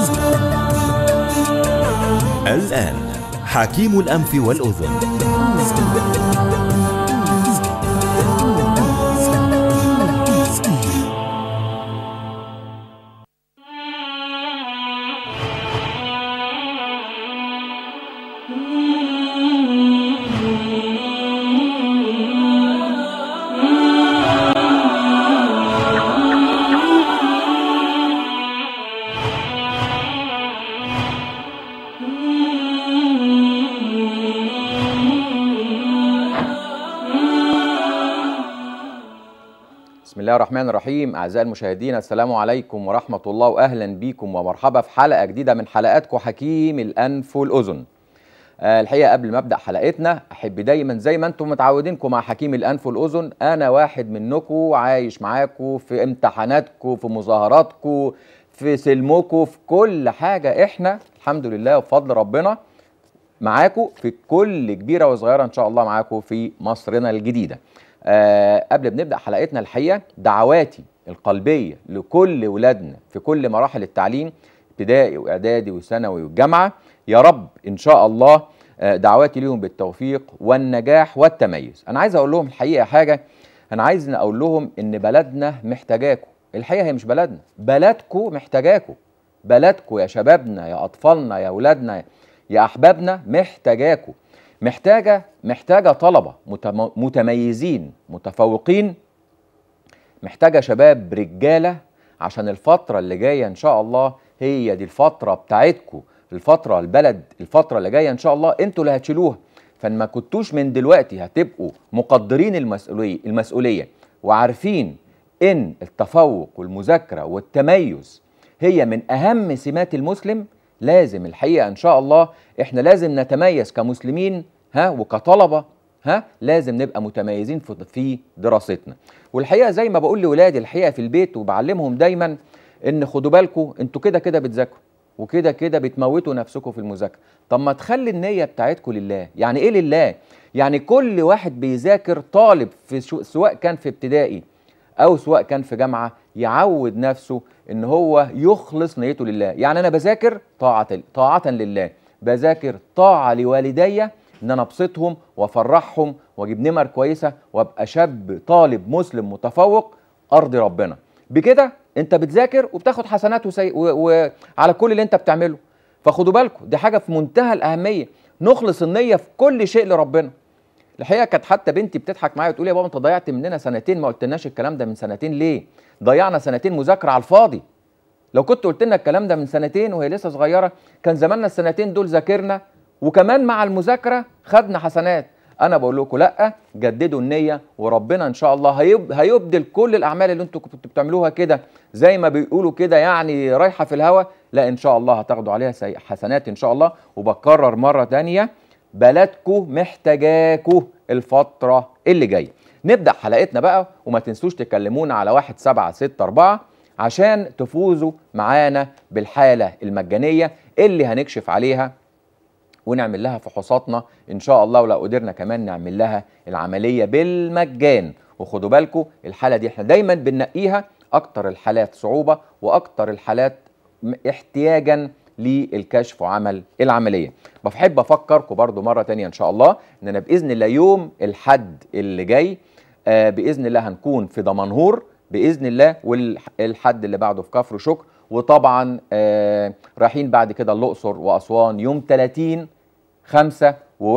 الآن حكيم الأنف والأذن بسم الله الرحمن الرحيم أعزائي المشاهدين السلام عليكم ورحمة الله وأهلا بيكم ومرحبا في حلقة جديدة من حلقاتكم حكيم الأنف والأذن آه، الحقيقة قبل ما أبدأ حلقتنا أحب دايما زي ما أنتم متعودينكم مع حكيم الأنف والأذن أنا واحد منكم عايش معاكم في امتحاناتكم في مظاهراتكم في سلمكم في كل حاجة إحنا الحمد لله وبفضل ربنا معاكم في كل كبيره وصغيره ان شاء الله معاكم في مصرنا الجديده. آه قبل بنبدا حلقتنا الحقيقه دعواتي القلبيه لكل ولادنا في كل مراحل التعليم ابتدائي واعدادي وثانوي والجامعه يا رب ان شاء الله آه دعواتي ليهم بالتوفيق والنجاح والتميز. انا عايز اقول لهم الحقيقه حاجه انا عايز اقول لهم ان بلدنا محتاجاكم. الحقيقه هي مش بلدنا، بلدكم محتاجاكم. بلدكم يا شبابنا يا اطفالنا يا اولادنا يا احبابنا محتاجاكم محتاجه محتاجه طلبه متم- متميزين متفوقين محتاجه شباب رجاله عشان الفتره اللي جايه ان شاء الله هي دي الفتره بتاعتكم الفتره البلد الفتره اللي جايه ان شاء الله انتوا اللي هتشيلوها فان ما كنتوش من دلوقتي هتبقوا مقدرين المسؤوليه المسؤوليه وعارفين ان التفوق والمذاكره والتميز هي من اهم سمات المسلم لازم الحقيقه ان شاء الله احنا لازم نتميز كمسلمين ها وكطلبه ها لازم نبقى متميزين في في دراستنا والحقيقه زي ما بقول لاولادي الحقيقه في البيت وبعلمهم دايما ان خدوا بالكم انتوا كده كده بتذاكروا وكده كده بتموتوا نفسكم في المذاكره طب ما تخلي النيه بتاعتكم لله يعني ايه لله يعني كل واحد بيذاكر طالب في شو سواء كان في ابتدائي او سواء كان في جامعه يعود نفسه ان هو يخلص نيته لله يعني انا بذاكر طاعه طاعه لله بذاكر طاعه لوالدي ان انا ابسطهم وافرحهم واجيب نمر كويسه وابقى شاب طالب مسلم متفوق ارضي ربنا بكده انت بتذاكر وبتاخد حسنات وسي... و... و... على كل اللي انت بتعمله فخدوا بالكم دي حاجه في منتهى الاهميه نخلص النيه في كل شيء لربنا الحقيقه كانت حتى بنتي بتضحك معايا وتقول يا بابا انت ضيعت مننا سنتين ما قلتلناش الكلام ده من سنتين ليه؟ ضيعنا سنتين مذاكره على الفاضي. لو كنت قلت لنا الكلام ده من سنتين وهي لسه صغيره كان زماننا السنتين دول ذاكرنا وكمان مع المذاكره خدنا حسنات. انا بقول لكم لا جددوا النيه وربنا ان شاء الله هيب... هيبدل كل الاعمال اللي انتوا كنتوا بتعملوها كده زي ما بيقولوا كده يعني رايحه في الهوا لا ان شاء الله هتاخدوا عليها سي... حسنات ان شاء الله وبكرر مره تانية بلدكم محتاجاكوا الفترة اللي جاية نبدأ حلقتنا بقى وما تنسوش تكلمونا على واحد سبعة ستة أربعة عشان تفوزوا معانا بالحالة المجانية اللي هنكشف عليها ونعمل لها فحوصاتنا ان شاء الله ولو قدرنا كمان نعمل لها العمليه بالمجان وخدوا بالكم الحاله دي احنا دايما بننقيها اكتر الحالات صعوبه واكتر الحالات م- احتياجا للكشف وعمل العمليه بحب افكركم برضو مره تانية ان شاء الله اننا باذن الله يوم الحد اللي جاي آه باذن الله هنكون في دمنهور باذن الله والحد اللي بعده في كفر شكر وطبعا آه رايحين بعد كده الاقصر واسوان يوم 30 5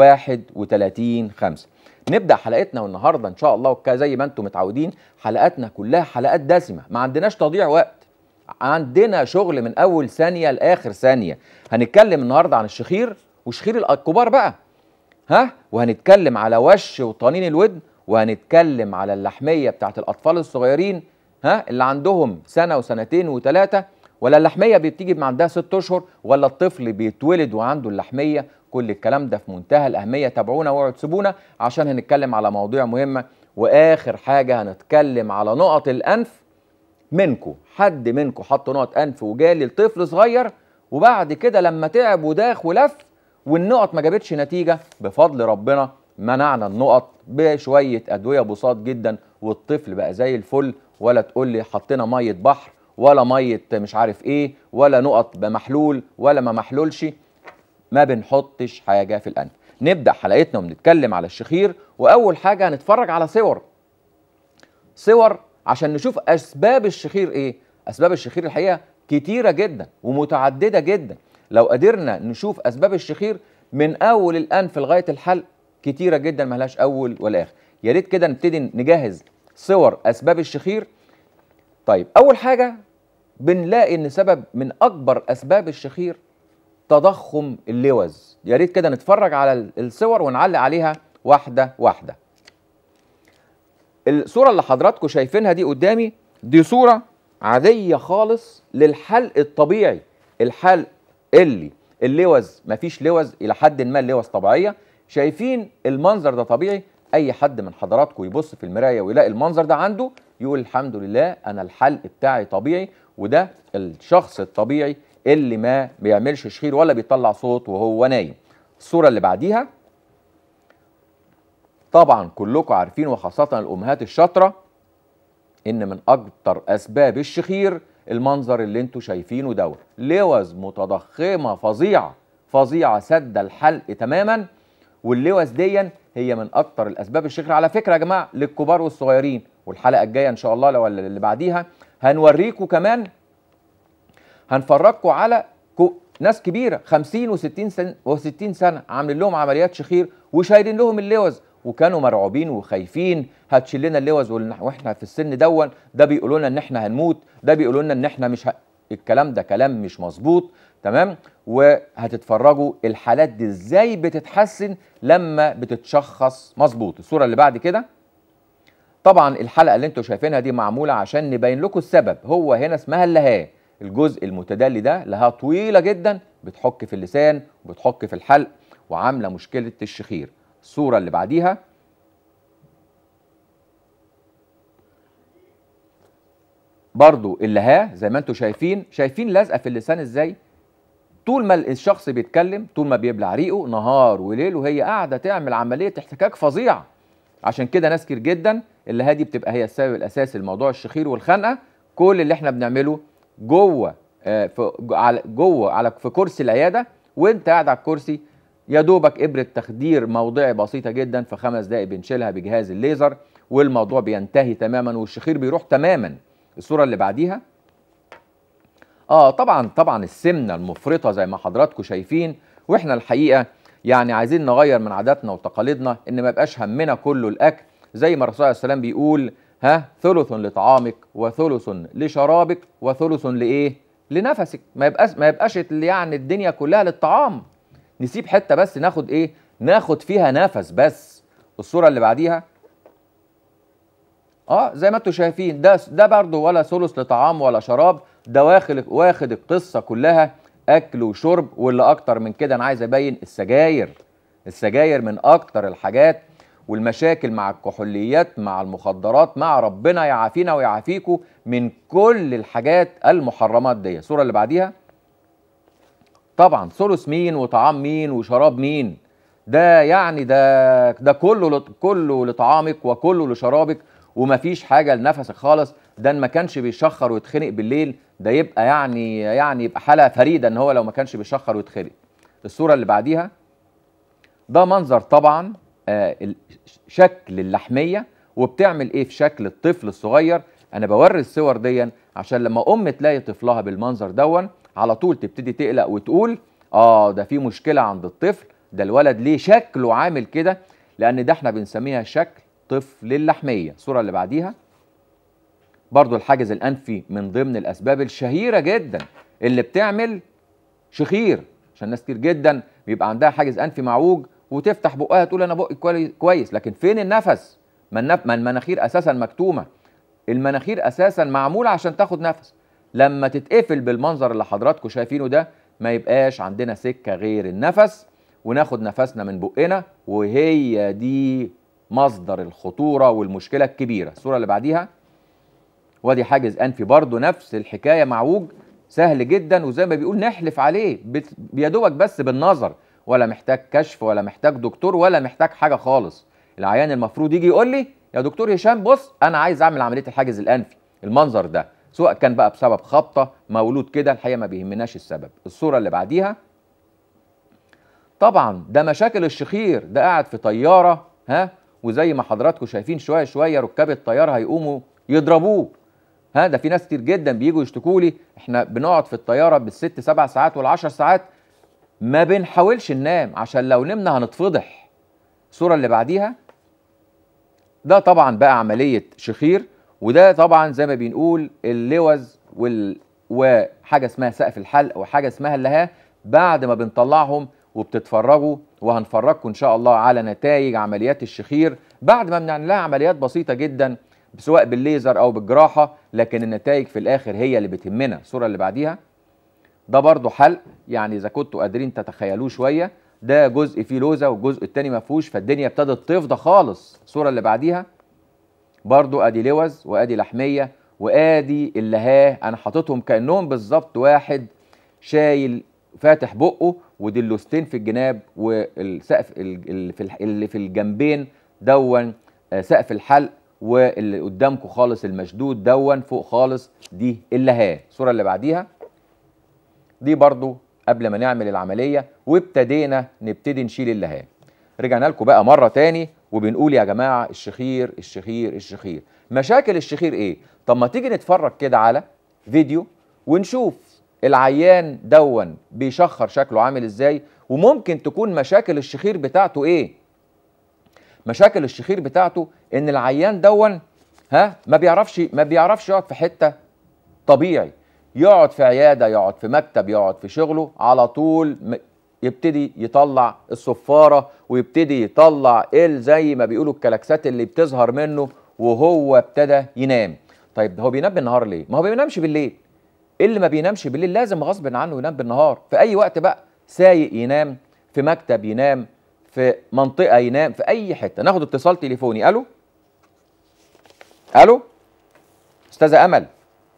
و31 5 نبدا حلقتنا والنهارده ان شاء الله وك- زي ما انتم متعودين حلقاتنا كلها حلقات دسمه ما عندناش تضييع وقت عندنا شغل من اول ثانيه لاخر ثانيه هنتكلم النهارده عن الشخير وشخير الكبار بقى ها وهنتكلم على وش وطنين الودن وهنتكلم على اللحميه بتاعت الاطفال الصغيرين ها اللي عندهم سنه وسنتين وثلاثه ولا اللحميه بتيجي من عندها ست اشهر ولا الطفل بيتولد وعنده اللحميه كل الكلام ده في منتهى الاهميه تابعونا واوعوا تسيبونا عشان هنتكلم على مواضيع مهمه واخر حاجه هنتكلم على نقط الانف منكم حد منكم حط نقط انف وجالي لطفل صغير وبعد كده لما تعب وداخ ولف والنقط ما جابتش نتيجه بفضل ربنا منعنا النقط بشويه ادويه بساط جدا والطفل بقى زي الفل ولا تقول لي حطينا ميه بحر ولا ميه مش عارف ايه ولا نقط بمحلول ولا ما محلولش ما بنحطش حاجه في الانف نبدا حلقتنا وبنتكلم على الشخير واول حاجه هنتفرج على صور صور عشان نشوف اسباب الشخير ايه اسباب الشخير الحقيقه كتيره جدا ومتعدده جدا لو قدرنا نشوف اسباب الشخير من اول الانف لغايه الحلق كتيره جدا ملهاش اول ولا اخر يا ريت كده نبتدي نجهز صور اسباب الشخير طيب اول حاجه بنلاقي ان سبب من اكبر اسباب الشخير تضخم اللوز يا ريت كده نتفرج على الصور ونعلق عليها واحده واحده الصوره اللي حضراتكم شايفينها دي قدامي دي صوره عاديه خالص للحلق الطبيعي الحلق اللي اللوز مفيش لوز الى حد ما اللوز طبيعيه شايفين المنظر ده طبيعي اي حد من حضراتكم يبص في المرايه ويلاقي المنظر ده عنده يقول الحمد لله انا الحلق بتاعي طبيعي وده الشخص الطبيعي اللي ما بيعملش شخير ولا بيطلع صوت وهو نايم الصوره اللي بعديها طبعا كلكم عارفين وخاصه الامهات الشاطره ان من اكتر اسباب الشخير المنظر اللي انتوا شايفينه دوت لوز متضخمه فظيعه فظيعه سد الحلق تماما واللوز دي هي من اكتر الاسباب الشخير على فكره يا جماعه للكبار والصغيرين والحلقه الجايه ان شاء الله لو اللي بعديها هنوريكم كمان هنفرجكم على كو ناس كبيره 50 و60 سنه و60 سنه عاملين لهم عمليات شخير وشايلين لهم اللوز وكانوا مرعوبين وخايفين هتشيل لنا اللوز واحنا في السن دون ده بيقولوا لنا ان احنا هنموت ده بيقولوا لنا ان احنا مش ه... الكلام ده كلام مش مظبوط تمام وهتتفرجوا الحالات دي ازاي بتتحسن لما بتتشخص مظبوط الصوره اللي بعد كده طبعا الحلقه اللي انتوا شايفينها دي معموله عشان نبين لكم السبب هو هنا اسمها اللهاه الجزء المتدلي ده لها طويله جدا بتحك في اللسان وبتحك في الحلق وعامله مشكله الشخير الصوره اللي بعديها برضو اللهاه زي ما انتم شايفين شايفين لازقه في اللسان ازاي طول ما الشخص بيتكلم طول ما بيبلع ريقه نهار وليل وهي قاعده تعمل عمليه احتكاك فظيعه عشان كده ناس كتير جدا اللهاه دي بتبقى هي السبب الاساسي لموضوع الشخير والخنقه كل اللي احنا بنعمله جوه آه في على جوه على في كرسي العياده وانت قاعد على الكرسي يا دوبك ابره تخدير موضعي بسيطه جدا في خمس دقائق بنشيلها بجهاز الليزر والموضوع بينتهي تماما والشخير بيروح تماما الصوره اللي بعديها اه طبعا طبعا السمنه المفرطه زي ما حضراتكم شايفين واحنا الحقيقه يعني عايزين نغير من عاداتنا وتقاليدنا ان ما يبقاش همنا كله الاكل زي ما الرسول عليه السلام بيقول ها ثلث لطعامك وثلث لشرابك وثلث لايه لنفسك ما يبقاش ما يبقاش يعني الدنيا كلها للطعام نسيب حته بس ناخد ايه ناخد فيها نفس بس الصوره اللي بعديها اه زي ما انتم شايفين ده ده برضه ولا ثلث لطعام ولا شراب ده واخد واخد القصه كلها اكل وشرب واللي اكتر من كده انا عايز ابين السجاير السجاير من اكتر الحاجات والمشاكل مع الكحوليات مع المخدرات مع ربنا يعافينا ويعافيكم من كل الحاجات المحرمات دي الصوره اللي بعديها طبعا ثلث مين وطعام مين وشراب مين ده يعني ده ده كله كله لطعامك وكله لشرابك ومفيش حاجه لنفسك خالص ده ما كانش بيشخر ويتخنق بالليل ده يبقى يعني يعني يبقى حاله فريده ان هو لو ما كانش بيشخر ويتخنق الصوره اللي بعديها ده منظر طبعا آه شكل اللحميه وبتعمل ايه في شكل الطفل الصغير انا بوري الصور دي عشان لما ام تلاقي طفلها بالمنظر دون على طول تبتدي تقلق وتقول اه ده في مشكله عند الطفل ده الولد ليه شكله عامل كده لان ده احنا بنسميها شكل طفل اللحميه الصوره اللي بعديها برضو الحاجز الانفي من ضمن الاسباب الشهيره جدا اللي بتعمل شخير عشان ناس كتير جدا بيبقى عندها حاجز انفي معوج وتفتح بقها تقول انا بقي كويس لكن فين النفس ما المناخير اساسا مكتومه المناخير اساسا معموله عشان تاخد نفس لما تتقفل بالمنظر اللي حضراتكم شايفينه ده ما يبقاش عندنا سكه غير النفس وناخد نفسنا من بقنا وهي دي مصدر الخطوره والمشكله الكبيره الصوره اللي بعديها وادي حاجز انفي برضه نفس الحكايه معوج سهل جدا وزي ما بيقول نحلف عليه بيدوبك بس بالنظر ولا محتاج كشف ولا محتاج دكتور ولا محتاج حاجه خالص العيان المفروض يجي يقول لي يا دكتور هشام بص انا عايز اعمل عمليه الحاجز الانفي المنظر ده سواء كان بقى بسبب خبطه مولود كده الحقيقه ما بيهمناش السبب الصوره اللي بعديها طبعا ده مشاكل الشخير ده قاعد في طياره ها وزي ما حضراتكم شايفين شويه شويه ركاب الطياره هيقوموا يضربوه ها ده في ناس كتير جدا بيجوا يشتكوا لي احنا بنقعد في الطياره بالست سبع ساعات والعشر ساعات ما بنحاولش ننام عشان لو نمنا هنتفضح الصوره اللي بعديها ده طبعا بقى عمليه شخير وده طبعا زي ما بنقول اللوز وال وحاجه اسمها سقف الحلق وحاجه اسمها اللهاه بعد ما بنطلعهم وبتتفرجوا وهنفرجكم ان شاء الله على نتائج عمليات الشخير بعد ما بنعمل لها عمليات بسيطه جدا سواء بالليزر او بالجراحه لكن النتائج في الاخر هي اللي بتهمنا الصوره اللي بعديها ده برضو حلق يعني اذا كنتوا قادرين تتخيلوه شويه ده جزء فيه لوزه والجزء التاني ما فيهوش فالدنيا ابتدت تفضى خالص الصوره اللي بعديها برضو ادي لوز وادي لحميه وادي اللهاه انا حاططهم كانهم بالظبط واحد شايل فاتح بقه ودي اللوستين في الجناب والسقف اللي في اللي في الجنبين دون سقف الحلق واللي قدامكم خالص المشدود دون فوق خالص دي اللهاه الصوره اللي بعديها دي برضو قبل ما نعمل العمليه وابتدينا نبتدي نشيل اللهاه رجعنا لكم بقى مره تاني وبنقول يا جماعه الشخير الشخير الشخير مشاكل الشخير ايه طب ما تيجي نتفرج كده على فيديو ونشوف العيان دون بيشخر شكله عامل ازاي وممكن تكون مشاكل الشخير بتاعته ايه مشاكل الشخير بتاعته ان العيان دون ها ما بيعرفش ما بيعرفش يقعد في حته طبيعي يقعد في عياده يقعد في مكتب يقعد في شغله على طول يبتدي يطلع الصفاره ويبتدي يطلع ال زي ما بيقولوا الكلاكسات اللي بتظهر منه وهو ابتدى ينام طيب هو بينام بالنهار ليه ما هو بينامش بالليل اللي ما بينامش بالليل لازم غصب عنه ينام بالنهار في اي وقت بقى سايق ينام في مكتب ينام في منطقه ينام في اي حته ناخد اتصال تليفوني الو الو استاذه امل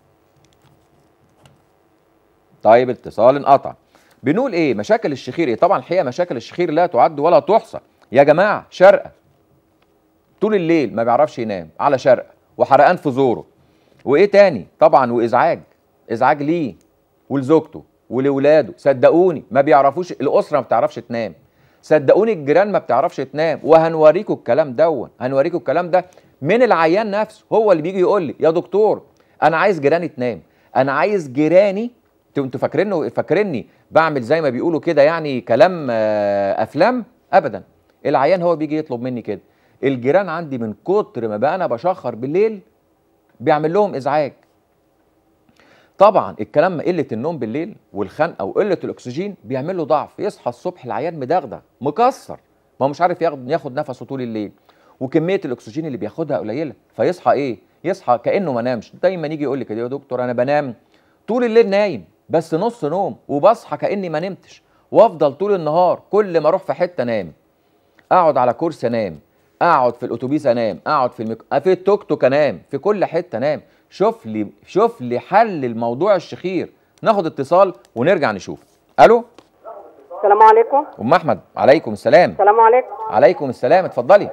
طيب اتصال انقطع بنقول ايه مشاكل الشخير ايه طبعا الحقيقه مشاكل الشخير لا تعد ولا تحصى يا جماعه شرقه طول الليل ما بيعرفش ينام على شرقه وحرقان في زوره وايه تاني طبعا وازعاج ازعاج ليه ولزوجته ولولاده صدقوني ما بيعرفوش الاسره ما بتعرفش تنام صدقوني الجيران ما بتعرفش تنام وهنوريكم الكلام دون هنوريكم الكلام ده من العيان نفسه هو اللي بيجي يقول لي يا دكتور انا عايز جيراني تنام انا عايز جيراني انتوا فاكرينه فاكريني بعمل زي ما بيقولوا كده يعني كلام افلام ابدا العيان هو بيجي يطلب مني كده الجيران عندي من كتر ما بقى انا بشخر بالليل بيعمل لهم ازعاج طبعا الكلام قله النوم بالليل والخنقه وقله الاكسجين بيعمل له ضعف يصحى الصبح العيان مدغدغ مكسر ما هو مش عارف ياخد ياخد نفسه طول الليل وكميه الاكسجين اللي بياخدها قليله فيصحى ايه يصحى كانه ما نامش دايما يجي يقول لي كده يا دكتور انا بنام طول الليل نايم بس نص نوم وبصحى كاني ما نمتش وافضل طول النهار كل ما اروح في حته انام اقعد على كرسي انام اقعد في الاتوبيس انام اقعد في الميك... في التوك توك انام في كل حته انام شوف لي شوف لي حل الموضوع الشخير ناخد اتصال ونرجع نشوف الو السلام عليكم ام احمد عليكم السلام السلام عليكم عليكم السلام اتفضلي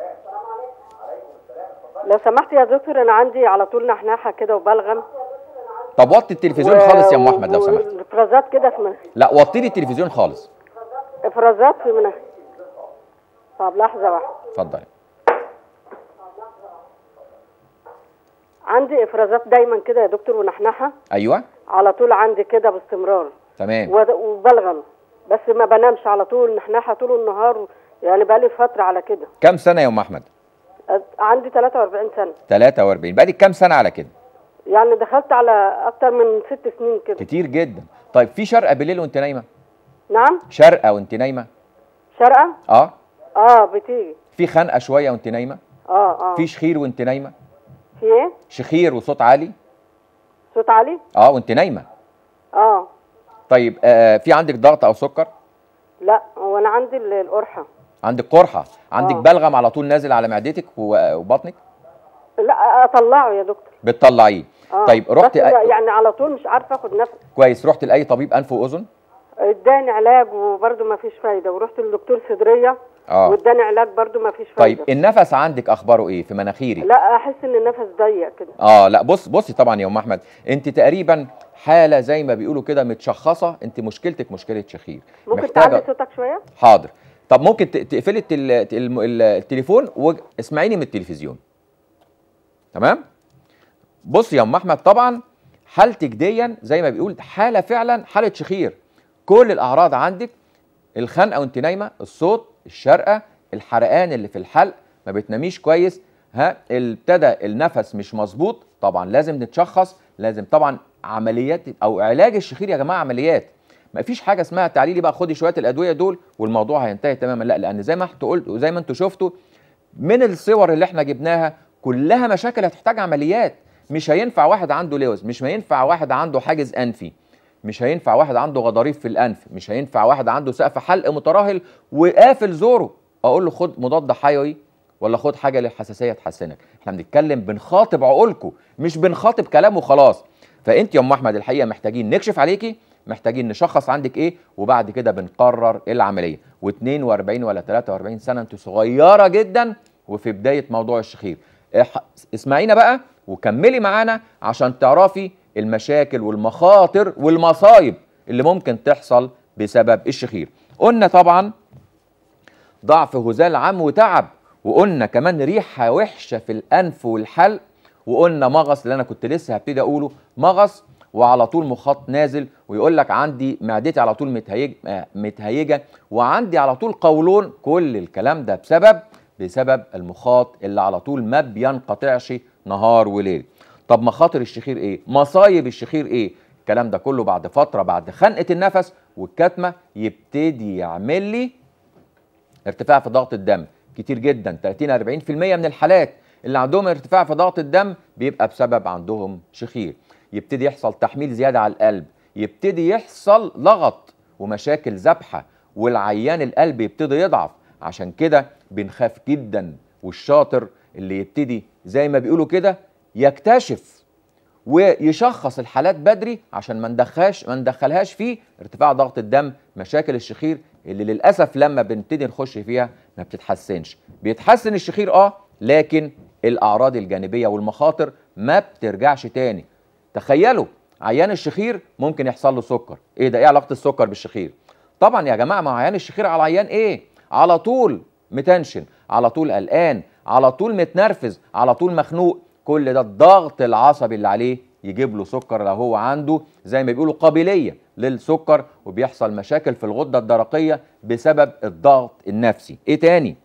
لو سمحت يا دكتور انا عندي على طول نحناحه كده وبلغم طب وطي التلفزيون خالص يا ام احمد لو سمحت افرازات كده في من... لا وطي لي التلفزيون خالص افرازات في من... طب لحظه واحده اتفضلي عندي افرازات دايما كده يا دكتور ونحنحه ايوه على طول عندي كده باستمرار تمام ود- وبلغم بس ما بنامش على طول نحنحه طول النهار يعني بقالي فتره على كده كام سنه يا ام احمد أد- عندي 43 سنه 43 بقالك كام سنه على كده يعني دخلت على اكتر من ست سنين كده كتير جدا طيب في شرقه بالليل وانت نايمه نعم شرقه وانت نايمه شرقه اه اه بتيجي في خنقه شويه وانت نايمه اه اه في شخير وانت نايمه في ايه شخير وصوت عالي صوت عالي اه وانت نايمه اه طيب آه في عندك ضغط او سكر لا هو انا عندي ال- القرحه عندك قرحه عندك آه. بلغم على طول نازل على معدتك و- وبطنك لا اطلعه يا دكتور بتطلعي اه طيب رحت بس أ... يعني على طول مش عارفه اخد نفس كويس رحت لاي طبيب انف واذن اداني علاج وبرده ما فيش فايده ورحت للدكتور صدريه اه واداني علاج برضو ما فيش طيب فايده النفس عندك اخباره ايه في مناخيري لا احس ان النفس ضيق كده اه لا بص بصي طبعا يا ام احمد انت تقريبا حاله زي ما بيقولوا كده متشخصه انت مشكلتك مشكله شخير ممكن محتاجة- تعلي صوتك شويه حاضر طب ممكن ت- تقفلي التل... الم- ال- التليفون واسمعيني من التلفزيون تمام بص يا ام احمد طبعا حالتك ديا زي ما بيقول حاله فعلا حاله شخير كل الاعراض عندك الخنقه وانت نايمه الصوت الشرقه الحرقان اللي في الحلق ما بتناميش كويس ها ابتدى النفس مش مظبوط طبعا لازم نتشخص لازم طبعا عمليات او علاج الشخير يا جماعه عمليات ما فيش حاجه اسمها تعالي لي بقى خدي شويه الادويه دول والموضوع هينتهي تماما لا لان زي ما انتوا قلت وزي ما انتوا شفتوا من الصور اللي احنا جبناها كلها مشاكل هتحتاج عمليات مش هينفع واحد عنده لوز مش هينفع واحد عنده حاجز انفي مش هينفع واحد عنده غضاريف في الانف مش هينفع واحد عنده سقف حلق متراهل وقافل زوره اقول له خد مضاد حيوي ولا خد حاجه للحساسيه تحسنك احنا بنتكلم بنخاطب عقولكم مش بنخاطب كلام وخلاص فانت يا ام احمد الحقيقه محتاجين نكشف عليكي محتاجين نشخص عندك ايه وبعد كده بنقرر إيه العمليه و42 ولا 43 سنه انت صغيره جدا وفي بدايه موضوع الشخير اح- اسمعينا بقى وكملي معانا عشان تعرفي المشاكل والمخاطر والمصايب اللي ممكن تحصل بسبب الشخير قلنا طبعا ضعف هزال عام وتعب وقلنا كمان ريحه وحشه في الانف والحلق وقلنا مغص اللي انا كنت لسه هبتدي اقوله مغص وعلى طول مخاط نازل ويقول لك عندي معدتي على طول متهيج آه، متهيجه وعندي على طول قولون كل الكلام ده بسبب بسبب المخاط اللي على طول ما بينقطعش نهار وليل طب مخاطر الشخير ايه مصايب الشخير ايه الكلام ده كله بعد فتره بعد خنقه النفس والكتمه يبتدي يعمل لي ارتفاع في ضغط الدم كتير جدا 30 40% من الحالات اللي عندهم ارتفاع في ضغط الدم بيبقى بسبب عندهم شخير يبتدي يحصل تحميل زياده على القلب يبتدي يحصل لغط ومشاكل ذبحه والعيان القلب يبتدي يضعف عشان كده بنخاف جدا والشاطر اللي يبتدي زي ما بيقولوا كده يكتشف ويشخص الحالات بدري عشان ما ندخلهاش ما ندخلهاش فيه ارتفاع ضغط الدم مشاكل الشخير اللي للاسف لما بنبتدي نخش فيها ما بتتحسنش بيتحسن الشخير اه لكن الاعراض الجانبيه والمخاطر ما بترجعش تاني تخيلوا عيان الشخير ممكن يحصل له سكر ايه ده ايه علاقه السكر بالشخير طبعا يا جماعه مع عيان الشخير على عيان ايه على طول متنشن على طول قلقان على طول متنرفز على طول مخنوق كل ده الضغط العصبي اللي عليه يجيب له سكر لو هو عنده زي ما بيقولوا قابليه للسكر وبيحصل مشاكل في الغده الدرقيه بسبب الضغط النفسي ايه تاني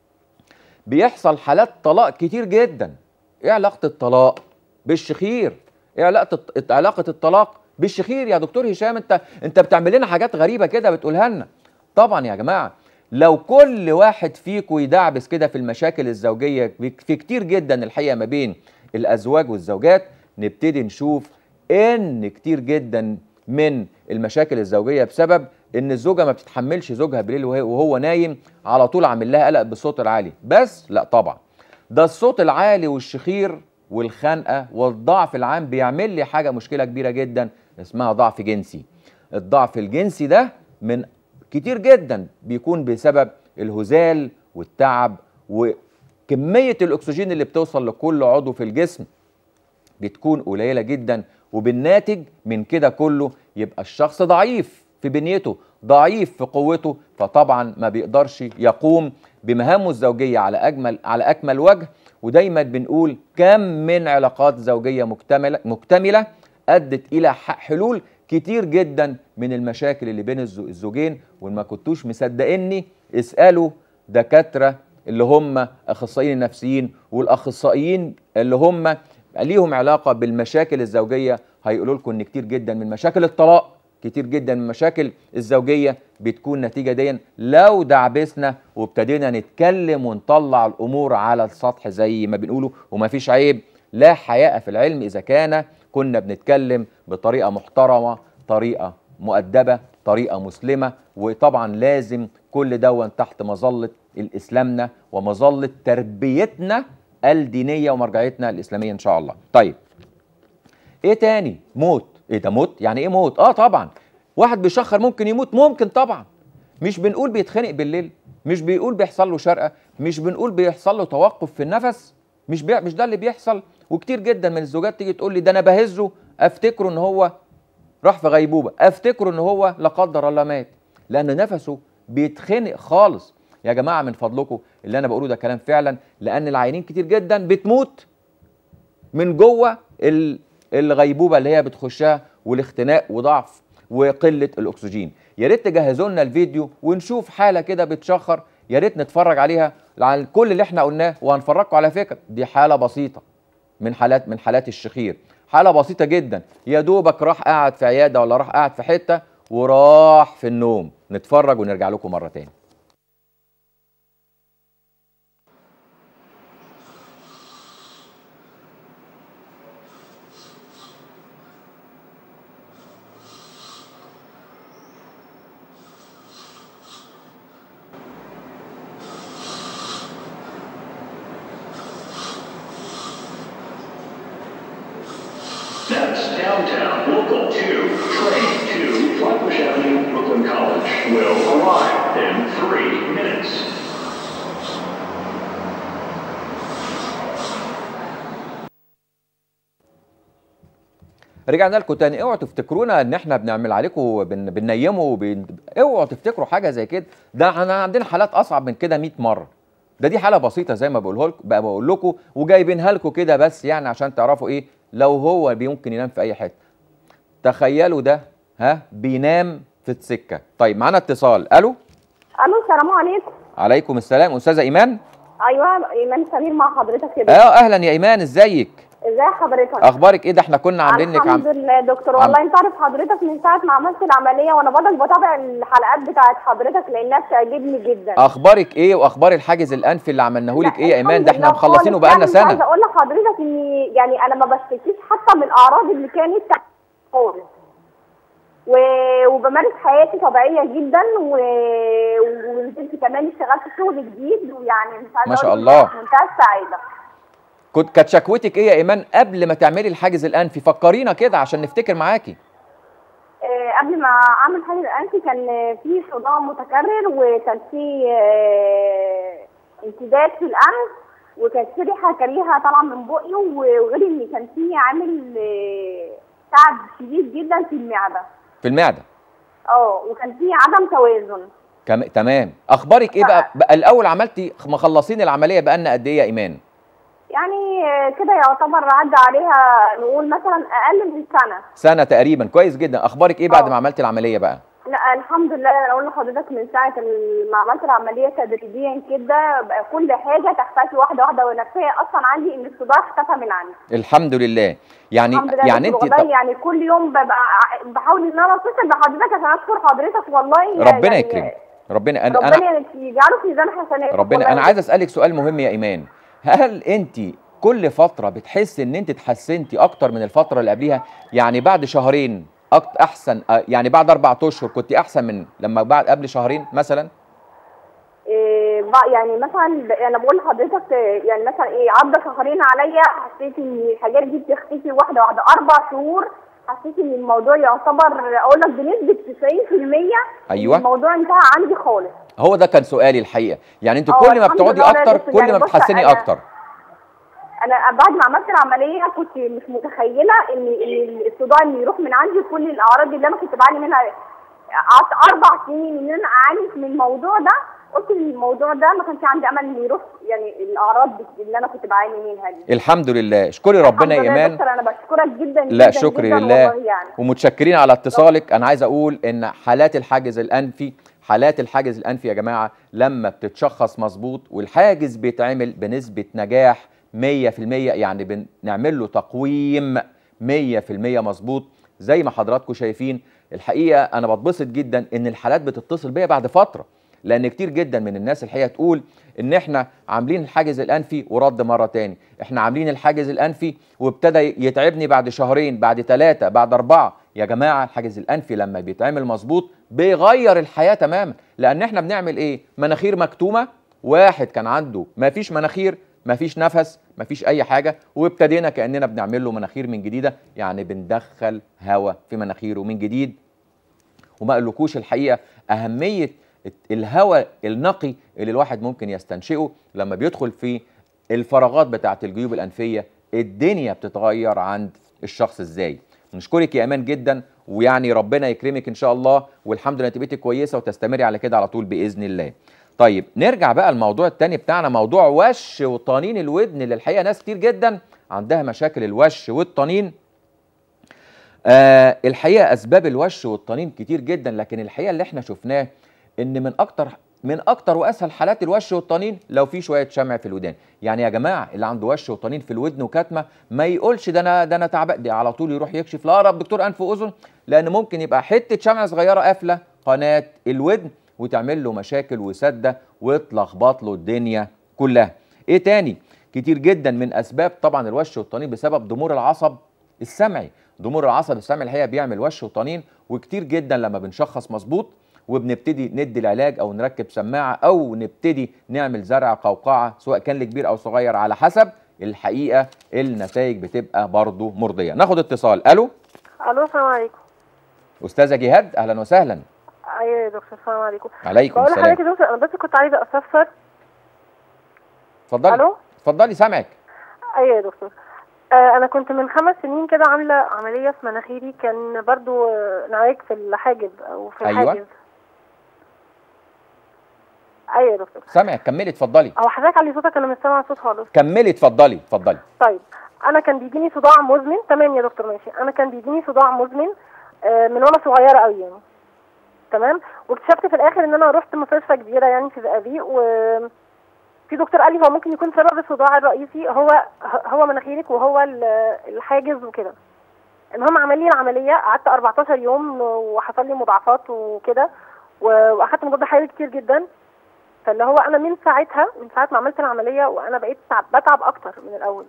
بيحصل حالات طلاق كتير جدا ايه علاقه الطلاق بالشخير ايه علاقه الط- علاقه الطلاق بالشخير يا دكتور هشام انت انت بتعمل لنا حاجات غريبه كده بتقولها لنا طبعا يا جماعه لو كل واحد فيكم يدعبس كده في المشاكل الزوجيه في كتير جدا الحقيقه ما بين الازواج والزوجات نبتدي نشوف ان كتير جدا من المشاكل الزوجيه بسبب ان الزوجه ما بتتحملش زوجها بالليل وهي- وهو نايم على طول عامل لها قلق بالصوت العالي بس لا طبعا ده الصوت العالي والشخير والخنقه والضعف العام بيعمل لي حاجه مشكله كبيره جدا اسمها ضعف جنسي الضعف الجنسي ده من كتير جدا بيكون بسبب الهزال والتعب وكميه الاكسجين اللي بتوصل لكل عضو في الجسم بتكون قليله جدا وبالناتج من كده كله يبقى الشخص ضعيف في بنيته ضعيف في قوته فطبعا ما بيقدرش يقوم بمهامه الزوجيه على اجمل على اكمل وجه ودايما بنقول كم من علاقات زوجيه مكتمله مكتمله ادت الى ح- حلول كتير جدا من المشاكل اللي بين الزو- الزوجين وما كنتوش مصدقيني اسالوا دكاتره اللي هم اخصائيين النفسيين والاخصائيين اللي هم ليهم علاقه بالمشاكل الزوجيه هيقولوا لكم ان كتير جدا من مشاكل الطلاق كتير جدا من المشاكل الزوجيه بتكون نتيجه دي لو دعبسنا وابتدينا نتكلم ونطلع الامور على السطح زي ما بنقوله ومفيش عيب لا حياء في العلم اذا كان كنا بنتكلم بطريقه محترمه طريقه مؤدبه طريقه مسلمه وطبعا لازم كل دون تحت مظله الاسلامنا ومظله تربيتنا الدينيه ومرجعيتنا الاسلاميه ان شاء الله طيب ايه تاني موت ايه ده موت يعني ايه موت اه طبعا واحد بيشخر ممكن يموت ممكن طبعا مش بنقول بيتخنق بالليل مش بيقول بيحصل له شرقه مش بنقول بيحصل له توقف في النفس مش بي... مش ده اللي بيحصل وكتير جدا من الزوجات تيجي تقول لي ده انا بهزه افتكره ان هو راح في غيبوبه افتكره ان هو لا قدر الله مات لان نفسه بيتخنق خالص يا جماعه من فضلكم اللي انا بقوله ده كلام فعلا لان العيانين كتير جدا بتموت من جوه ال- الغيبوبه اللي هي بتخشها والاختناق وضعف وقله الاكسجين يا ريت تجهزوا لنا الفيديو ونشوف حاله كده بتشخر يا ريت نتفرج عليها على كل اللي احنا قلناه وهنفرجكم على فكره دي حاله بسيطه من حالات من حالات الشخير حاله بسيطه جدا يا دوبك راح قاعد في عياده ولا راح قاعد في حته وراح في النوم نتفرج ونرجع لكم مره تاني Next, downtown, local 2, train 2, Flatbush Avenue, Brooklyn College, will arrive in three minutes. رجعنا لكم تاني اوعوا تفتكرونا ان احنا بنعمل عليكم بن... بننيمه وبن... اوعوا تفتكروا حاجه زي كده ده احنا عندنا حالات اصعب من كده 100 مره ده دي حاله بسيطه زي ما بقوله لكم بقى بقول لكم وجايبينها لكم كده بس يعني عشان تعرفوا ايه لو هو ممكن ينام في اي حته تخيلوا ده ها بينام في السكه طيب معانا اتصال الو الو السلام عليكم عليكم السلام استاذه ايمان ايوه ايمان سمير مع حضرتك كده اه اهلا يا ايمان ازيك ازي حضرتك اخبارك ايه ده احنا كنا عاملين لك الحمد عم... لله دكتور عم- والله انت عارف حضرتك من ساعه ما عملت العمليه وانا برضك بتابع الحلقات بتاعت حضرتك لانها بتعجبني جدا اخبارك ايه واخبار الحاجز الانفي اللي عملناه لك لا، ايه يا ايمان ده الحمد احنا لله مخلصينه خالص. بقالنا يعني مش عايزه سنه اقول لحضرتك اني يعني انا ما بشتكيش حتى من الاعراض اللي كانت خالص و... وبمارس حياتي طبيعيه جدا و... ونزلت كمان اشتغلت شغل جديد ويعني مش عايزه ما شاء أقول لك الله. في منتهى السعاده كنت كانت شكوتك ايه يا ايمان قبل ما تعملي الحاجز الانفي فكرينا كده عشان نفتكر معاكي آه، قبل ما اعمل حاجه الانفي كان آه، في صداع متكرر وكان في آه، انسداد في الانف وكانت في ريحه كريهه طالعه من بقي وغير ان كان في عامل آه، تعب شديد جدا في المعده في المعده اه وكان في عدم توازن كم... تمام اخبارك ايه بقى, بقى الاول عملتي مخلصين العمليه بقالنا قد ايه يا ايمان يعني آه، كده يعتبر عدى عليها نقول مثلا اقل من سنه سنه تقريبا كويس جدا اخبارك ايه بعد آه. ما عملتي العمليه بقى لا الحمد لله انا اقول لحضرتك من ساعه ال- ما عملت العمليه تدريجيا كده بقى كل حاجه تختفي واحده واحده ونفسيه اصلا عندي ان الصداع اختفى من عندي الحمد لله يعني الحمد لله يعني دكتور انت والله يعني كل يوم ببقى ع- بحاول ان انا اتصل بحضرتك عشان اشكر حضرتك والله ربنا يعني يكرمك ربنا انا, ربنا أنا يجعله في ميزان حسناتك ربنا والله انا عايز اسالك سؤال مهم يا ايمان هل انت كل فتره بتحسي ان انت اتحسنتي اكتر من الفتره اللي قبليها يعني بعد شهرين أكت احسن آه، يعني بعد اربع اشهر كنت احسن من لما بعد قبل شهرين مثلا إيه بقى يعني مثلا ب- انا بقول لحضرتك آه، يعني مثلا ايه عدى شهرين عليا حسيت ان الحاجات دي بتختفي واحده واحده اربع شهور حسيت ان الموضوع يعتبر اقول لك بنسبه 90% أيوة. الموضوع انتهى عندي خالص هو ده كان سؤالي الحقيقه يعني انت اه، كل ما الحمد بتقعدي لله والله اكتر يا دكتور. كل يعني ما بص، بتحسني أنا- اكتر انا بعد ما عملت العمليه كنت مش متخيله ان إن الصداع اللي يروح من عندي كل الاعراض اللي انا كنت بعاني منها قعدت اربع سنين ان انا اعاني من الموضوع ده قلت ان الموضوع ده ما كانش عندي امل انه يروح يعني الاعراض اللي انا كنت بعاني منها دي الحمد لله اشكري ربنا يا الحمد لله ايمان دكتور انا بشكرك جدا لا جدا شكر جدا لله والله يعني ومتشكرين على اتصالك انا عايز اقول ان حالات الحاجز الانفي حالات الحاجز الانفي يا جماعه لما بتتشخص مظبوط والحاجز بيتعمل بنسبه نجاح 100% يعني بنعمل له تقويم 100% مظبوط زي ما حضراتكم شايفين الحقيقه انا بتبسط جدا ان الحالات بتتصل بيا بعد فتره لان كتير جدا من الناس الحقيقه تقول ان احنا عاملين الحاجز الانفي ورد مره تاني احنا عاملين الحاجز الانفي وابتدى يتعبني بعد شهرين بعد ثلاثه بعد اربعه يا جماعه الحاجز الانفي لما بيتعمل مظبوط بيغير الحياه تماما لان احنا بنعمل ايه مناخير مكتومه واحد كان عنده ما فيش مناخير ما فيش نفس ما فيش اي حاجه وابتدينا كاننا بنعمل له مناخير من جديده يعني بندخل هواء في مناخيره من جديد وما قالكوش الحقيقه اهميه الهواء النقي اللي الواحد ممكن يستنشقه لما بيدخل في الفراغات بتاعه الجيوب الانفيه الدنيا بتتغير عند الشخص ازاي نشكرك يا امان جدا ويعني ربنا يكرمك ان شاء الله والحمد لله انت بقيتي كويسه وتستمري على كده على طول باذن الله طيب نرجع بقى الموضوع التاني بتاعنا موضوع وش وطنين الودن اللي الحقيقه ناس كتير جدا عندها مشاكل الوش والطنين آه الحقيقه اسباب الوش والطنين كتير جدا لكن الحقيقه اللي احنا شفناه ان من اكتر من اكتر واسهل حالات الوش والطنين لو في شويه شمع في الودان يعني يا جماعه اللي عنده وش وطنين في الودن وكتمه ما يقولش ده انا ده انا تعبان دي على طول يروح يكشف لاقرب دكتور انف واذن لان ممكن يبقى حته شمعه صغيره قافله قناه الودن وتعمل له مشاكل وسده وتلخبط له الدنيا كلها ايه تاني كتير جدا من اسباب طبعا الوش والطنين بسبب ضمور العصب السمعي ضمور العصب السمعي الحقيقه بيعمل وش وطنين وكتير جدا لما بنشخص مظبوط وبنبتدي ندي العلاج او نركب سماعه او نبتدي نعمل زرع قوقعه سواء كان لكبير او صغير على حسب الحقيقه النتائج بتبقى برضو مرضيه ناخد اتصال الو الو السلام عليكم استاذه جهاد اهلا وسهلا ايوه يا دكتور السلام عليكم عليكم بقول السلام لحضرتك يا دكتور انا بس كنت عايزه استفسر اتفضلي الو اتفضلي سامعك ايوه يا دكتور آه انا كنت من خمس سنين كده عامله عمليه في مناخيري كان برضو آه، نعاج في الحاجب او في أيوة. الحاجز ايوه يا دكتور سامعك كملي اتفضلي هو حضرتك علي صوتك انا مش سامعه صوت خالص كملي اتفضلي اتفضلي طيب انا كان بيجيني صداع مزمن تمام يا دكتور ماشي انا كان بيجيني صداع مزمن آه، من وانا صغيره قوي يعني تمام واكتشفت في الاخر ان انا رحت مستشفى كبيره يعني في زقازيق و في دكتور قال لي هو ممكن يكون سبب الصداع الرئيسي هو هو مناخيرك وهو ال- الحاجز وكده المهم عمل لي العمليه قعدت 14 يوم وحصل لي مضاعفات وكده و- واخدت مضاد حيوي كتير جدا فاللي هو انا من ساعتها من ساعه ما عملت العمليه وانا بقيت تعب بتعب اكتر من الاول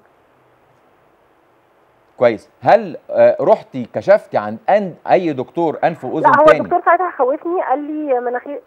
كويس هل آه، رحتي كشفتي عن أن اي دكتور انف واذن لا هو تاني الدكتور ساعتها خوفني قال لي مناخير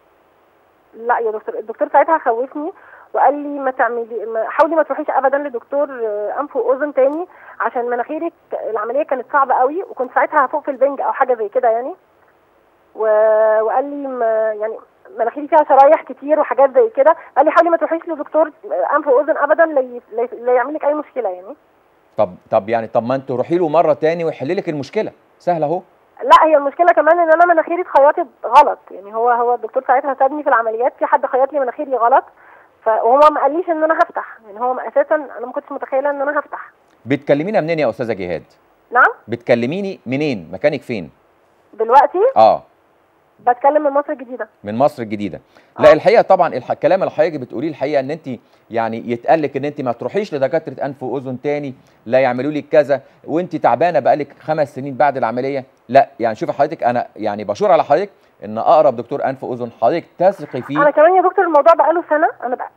لا يا دكتور الدكتور ساعتها خوفني وقال لي ما تعملي ما حاولي ما تروحيش ابدا لدكتور آه، انف واذن تاني عشان مناخيرك العمليه كانت صعبه قوي وكنت ساعتها هفوق في البنج او حاجه زي كده يعني و... وقال لي ما يعني مناخيري فيها شرايح كتير وحاجات زي كده قال لي حاولي ما تروحيش لدكتور آه، انف واذن ابدا لا ي- لا ي- لا يعمل لك اي مشكله يعني طب طب يعني طب ما انت روحي له مره تاني ويحل لك المشكله سهله اهو لا هي المشكله كمان ان انا مناخيري اتخيطت غلط يعني هو هو الدكتور ساعتها سابني في العمليات في حد خيط لي مناخيري غلط ف- وهو ما قاليش ان انا هفتح يعني هو اساسا انا ما كنتش متخيله ان انا هفتح بتكلمينا منين يا استاذه جهاد نعم بتكلميني منين مكانك فين دلوقتي اه بتكلم من مصر الجديده من مصر الجديده لا الحقيقه طبعا الح... الكلام اللي حضرتك بتقوليه الحقيقه ان انت يعني يتقال لك ان انت ما تروحيش لدكاتره انف واذن تاني لا يعملوا لك كذا وانت تعبانه بقالك خمس سنين بعد العمليه لا يعني شوفي حضرتك انا يعني بشور على حضرتك ان اقرب دكتور انف واذن حضرتك تثقي فيه انا كمان يا دكتور الموضوع بقاله سنه انا بقى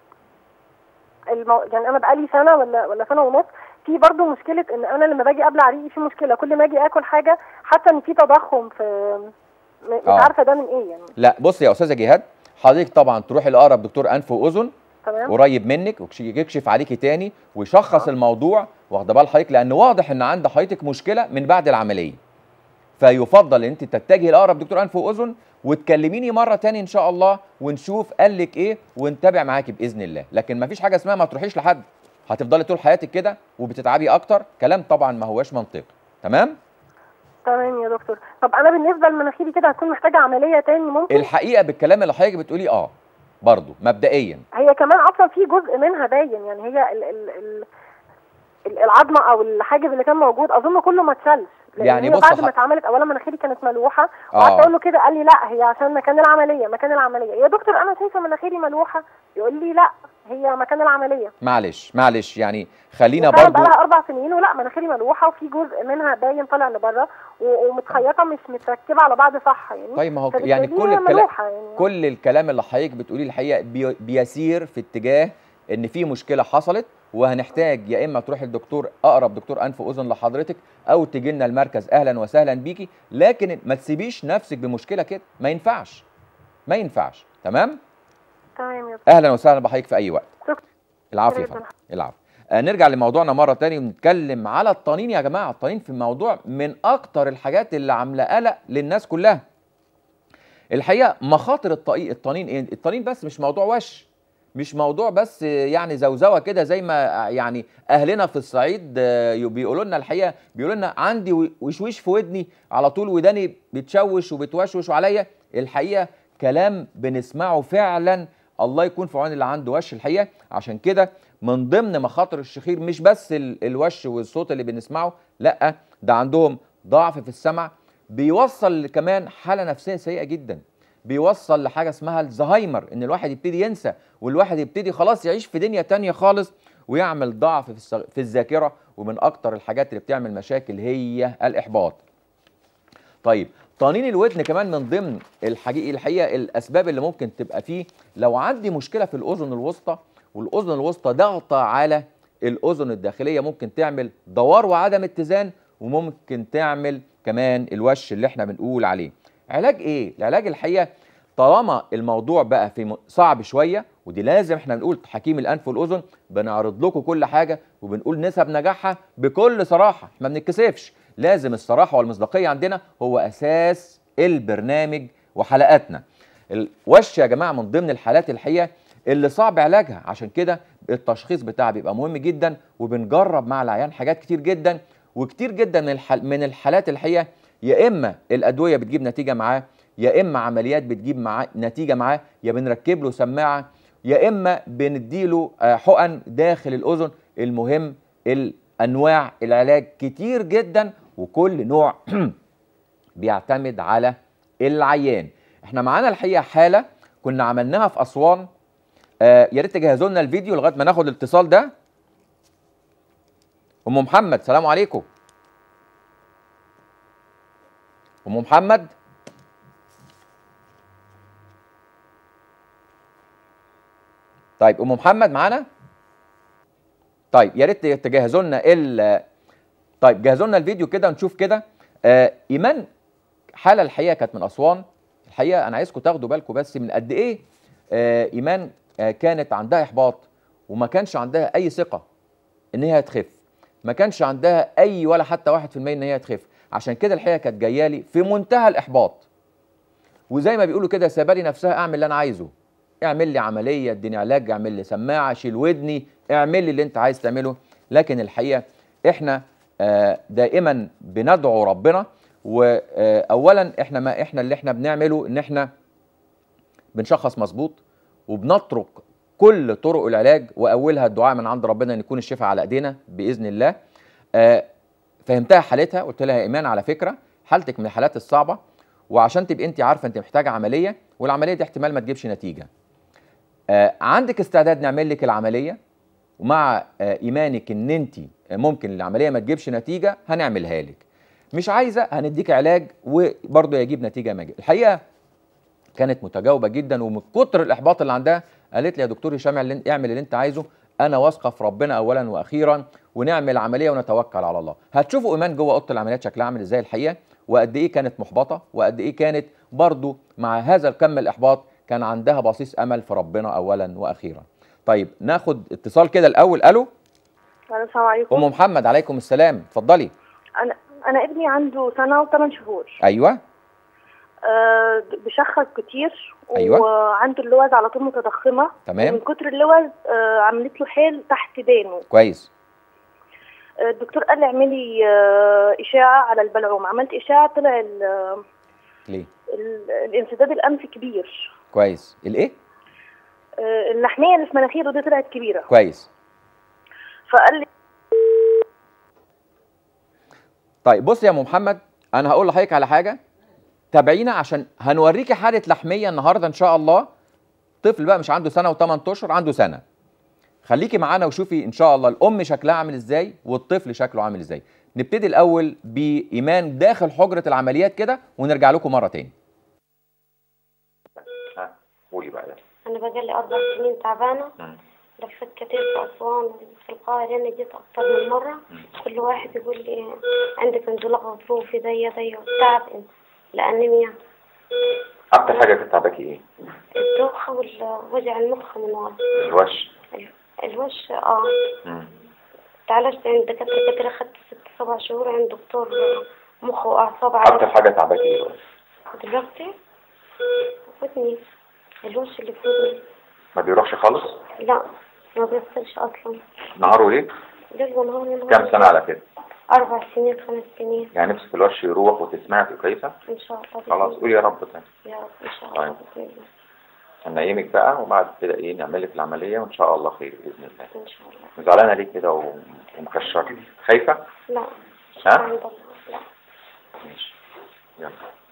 المو... يعني انا بقالي سنه ولا ولا سنه ونص في برضه مشكله ان انا لما باجي ابلع ريقي في مشكله كل ما اجي اكل حاجه حاسه ان في تضخم في م- مش آه. عارفه ده من ايه يعني لا بصي يا استاذه جهاد حضرتك طبعا تروحي لاقرب دكتور انف واذن تمام قريب منك ويكش- يكشف عليكي تاني ويشخص الموضوع واخده بال حضرتك لان واضح ان عند حضرتك مشكله من بعد العمليه فيفضل ان انت تتجهي لاقرب دكتور انف واذن وتكلميني مره تاني ان شاء الله ونشوف قال لك ايه ونتابع معاكي باذن الله لكن ما فيش حاجه اسمها ما تروحيش لحد هتفضلي طول حياتك كده وبتتعبي اكتر كلام طبعا ما هوش منطقي تمام تمام يا دكتور طب انا بالنسبه لمناخيري كده هتكون محتاجه عمليه تاني ممكن الحقيقه بالكلام اللي حضرتك بتقوليه اه برضه مبدئيا هي كمان اصلا في جزء منها باين يعني هي ال ال ال ال- العظمه او الحاجز اللي كان موجود اظن كله ما اتشالش لأن يعني هي بص بعد ح- ما اتعملت اولا مناخيري كانت ملوحه آه. وقعدت اقول له كده قال لي لا هي عشان مكان العمليه مكان العمليه يا دكتور انا شايفه مناخيري ملوحه يقول لي لا هي مكان العمليه معلش معلش يعني خلينا وفعلا برضه بقالها اربع سنين ولا مناخيري ملوحه وفي جزء منها باين طالع لبره و- ومتخيطه مش متركبه على بعض صح يعني طيب ما هو فبالتالي يعني كل هي الكلام ملوحة يعني. كل الكلام اللي حضرتك بتقوليه الحقيقه بي بيسير في اتجاه ان في مشكله حصلت وهنحتاج يا اما تروح الدكتور اقرب دكتور انف واذن لحضرتك او تيجي لنا المركز اهلا وسهلا بيكي لكن ما تسيبيش نفسك بمشكله كده ما ينفعش ما ينفعش تمام تمام يا دكتور اهلا وسهلا بحضرتك في اي وقت شكرا العافيه يا شكراً. فندم العفو آه نرجع لموضوعنا مره تانية ونتكلم على الطنين يا جماعه الطنين في موضوع من اكتر الحاجات اللي عامله قلق للناس كلها الحقيقه مخاطر الطريق الطنين ايه الطنين بس مش موضوع وش مش موضوع بس يعني زوزوه كده زي ما يعني اهلنا في الصعيد آه، بيقولوا لنا الحقيقه بيقولوا لنا عندي وشويش في ودني على طول وداني بتشوش وبتوشوش عليا الحقيقه كلام بنسمعه فعلا الله يكون في عون اللي عنده وش الحقيقه عشان كده من ضمن مخاطر الشخير مش بس ال- الوش والصوت اللي بنسمعه لا ده عندهم ضعف في السمع بيوصل كمان حاله نفسيه سيئه جدا بيوصل لحاجه اسمها الزهايمر ان الواحد يبتدي ينسى والواحد يبتدي خلاص يعيش في دنيا تانية خالص ويعمل ضعف في الص- في الذاكره ومن اكتر الحاجات اللي بتعمل مشاكل هي الاحباط طيب طنين الودن كمان من ضمن الحقيقة الحقيقه الاسباب اللي ممكن تبقى فيه لو عندي مشكله في الاذن الوسطى والاذن الوسطى ضغطه على الاذن الداخليه ممكن تعمل دوار وعدم اتزان وممكن تعمل كمان الوش اللي احنا بنقول عليه علاج ايه العلاج الحقيقه طالما الموضوع بقى في م- صعب شويه ودي لازم احنا بنقول حكيم الانف والاذن بنعرض لكم كل حاجه وبنقول نسب نجاحها بكل صراحه ما بنتكسفش لازم الصراحه والمصداقيه عندنا هو اساس البرنامج وحلقاتنا الوش يا جماعه من ضمن الحالات الحقيقه اللي صعب علاجها عشان كده التشخيص بتاعها بيبقى مهم جدا وبنجرب مع العيان حاجات كتير جدا وكتير جدا من الحال من الحالات الحقيقه يا اما الادويه بتجيب نتيجه معاه يا اما عمليات بتجيب معاه نتيجه معاه يا بنركب له سماعه يا اما بنديله آه، حقن داخل الاذن المهم الانواع العلاج كتير جدا وكل نوع بيعتمد على العيان احنا معانا الحقيقه حاله كنا عملناها في اسوان آه يا ريت تجهزوا لنا الفيديو لغايه ما ناخد الاتصال ده ام محمد سلام عليكم ام محمد طيب ام محمد معانا طيب يا ريت تجهزوا لنا ال طيب جهزوا لنا الفيديو كده ونشوف كده آه ايمان حاله الحقيقه كانت من اسوان الحقيقه انا عايزكم تاخدوا بالكم بس من قد ايه آه ايمان آه كانت عندها احباط وما كانش عندها اي ثقه ان هي هتخف ما كانش عندها اي ولا حتى 1% ان هي هتخف عشان كده الحقيقه كانت جايه لي في منتهى الاحباط وزي ما بيقولوا كده سابالي نفسها اعمل اللي انا عايزه اعمل لي عمليه اديني علاج اعمل لي سماعه شيل ودني اعمل لي اللي انت عايز تعمله لكن الحقيقه احنا آه، دائما بندعو ربنا واولا احنا ما احنا اللي احنا بنعمله ان احنا بنشخص مظبوط وبنطرق كل طرق العلاج واولها الدعاء من عند ربنا ان يكون الشفاء على ايدينا باذن الله آه، فهمتها حالتها قلت لها يا ايمان على فكره حالتك من الحالات الصعبه وعشان تبقي انت عارفه انت محتاجه عمليه والعمليه دي احتمال ما تجيبش نتيجه آه، عندك استعداد نعمل لك العمليه ومع آه، ايمانك ان انت ممكن العمليه ما تجيبش نتيجه هنعملها لك مش عايزه هنديك علاج وبرضه يجيب نتيجه ما يجيب الحقيقه كانت متجاوبه جدا ومن كتر الاحباط اللي عندها قالت لي يا دكتور هشام اعمل اعمل اللي انت عايزه انا واثقه في ربنا اولا واخيرا ونعمل عمليه ونتوكل على الله هتشوفوا ايمان جوه اوضه العمليات شكلها عامل ازاي الحقيقه وقد ايه كانت محبطه وقد ايه كانت برضو مع هذا الكم الاحباط كان عندها بصيص امل في ربنا اولا واخيرا طيب ناخد اتصال كده الاول الو السلام عليكم ام محمد عليكم السلام اتفضلي انا انا ابني عنده سنه وثمان شهور ايوه أه بشخص كتير أيوة. وعنده اللوز على طول متضخمه تمام. ومن كتر اللوز أه عملت له حيل تحت دانه كويس أه الدكتور قال لي اعملي أه اشاعه على البلعوم عملت اشاعه طلع ال- ليه ال- الانسداد الانفي كبير كويس الايه أه اللحميه اللي في مناخيره دي طلعت كبيره كويس فقال لي طيب بص يا ام محمد انا هقول لحضرتك على حاجه تابعينا عشان هنوريكي حاله لحميه النهارده ان شاء الله طفل بقى مش عنده سنه و8 اشهر عنده سنه خليكي معانا وشوفي ان شاء الله الام شكلها عامل ازاي والطفل شكله عامل ازاي نبتدي الاول بايمان داخل حجره العمليات كده ونرجع لكم مره تاني قولي بقى ده أنا بقالي أربع سنين تعبانة لفت كتير في أسوان في القاهرة أنا جيت أكتر من مرة كل واحد يقول لي عندك انزلاق غضروفي ضيق ضيق تعب الأنيميا اكتر حاجه كانت تعباكي ايه الدوخة ووجع المخ من ورا الوش ال- الوش اه مم. تعالجت عند دكاترة كتير أخدت ست سبع شهور عند دكتور مخ وأعصاب اكتر عالي حاجه تعباكي ايه بقى؟ دلوقتي ودني الوش اللي في ودني ما بيروحش خالص لا ما بيغسلش اصلا نهار وليل ليل ونهار نهار كام سنة على كده اربع سنين خمس سنين يعني نفسك الوش يروح وتسمعي تبقى كويسة ان شاء الله خلاص بإذن قولي يا رب تاني الله. يا رب ان شاء طيب. الله باذن الله هنيمك بقى وبعد كده ايه نعمل لك العملية وان شاء الله خير بإذن الله ان شاء الله زعلانة ليه كده و- ومكشرة خايفة؟ لا ها؟ عند الله لا ماشي يلا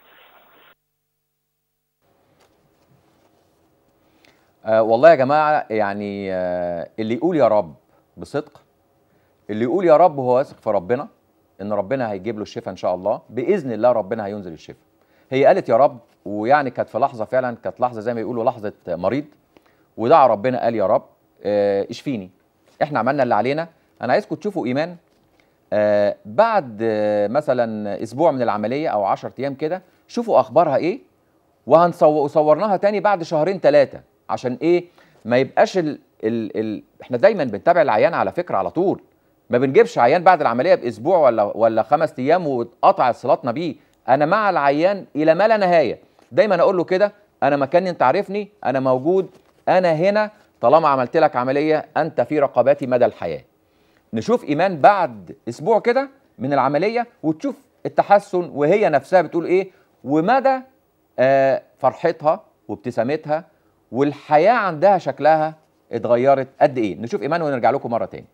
آه والله يا جماعة يعني آه اللي يقول يا رب بصدق اللي يقول يا رب هو واثق في ربنا ان ربنا هيجيب له الشفاء ان شاء الله باذن الله ربنا هينزل الشفاء هي قالت يا رب ويعني كانت في لحظه فعلا كانت لحظه زي ما يقولوا لحظه مريض ودعا ربنا قال يا رب آه اشفيني احنا عملنا اللي علينا انا عايزكم تشوفوا ايمان آه بعد آه مثلا اسبوع من العمليه او 10 ايام كده شوفوا اخبارها ايه وهنصور وصورناها تاني بعد شهرين ثلاثه عشان ايه ما يبقاش ال ال ال احنا دايما بنتابع العيان على فكره على طول ما بنجيبش عيان بعد العمليه باسبوع ولا ولا خمس ايام واتقطع صلاتنا بيه انا مع العيان الى ما لا نهايه دايما اقول له كده انا مكاني انت عارفني انا موجود انا هنا طالما عملت لك عمليه انت في رقباتي مدى الحياه نشوف ايمان بعد اسبوع كده من العمليه وتشوف التحسن وهي نفسها بتقول ايه ومدى آه فرحتها وابتسامتها والحياه عندها شكلها اتغيرت قد ايه نشوف ايمان ونرجع لكم مره تاني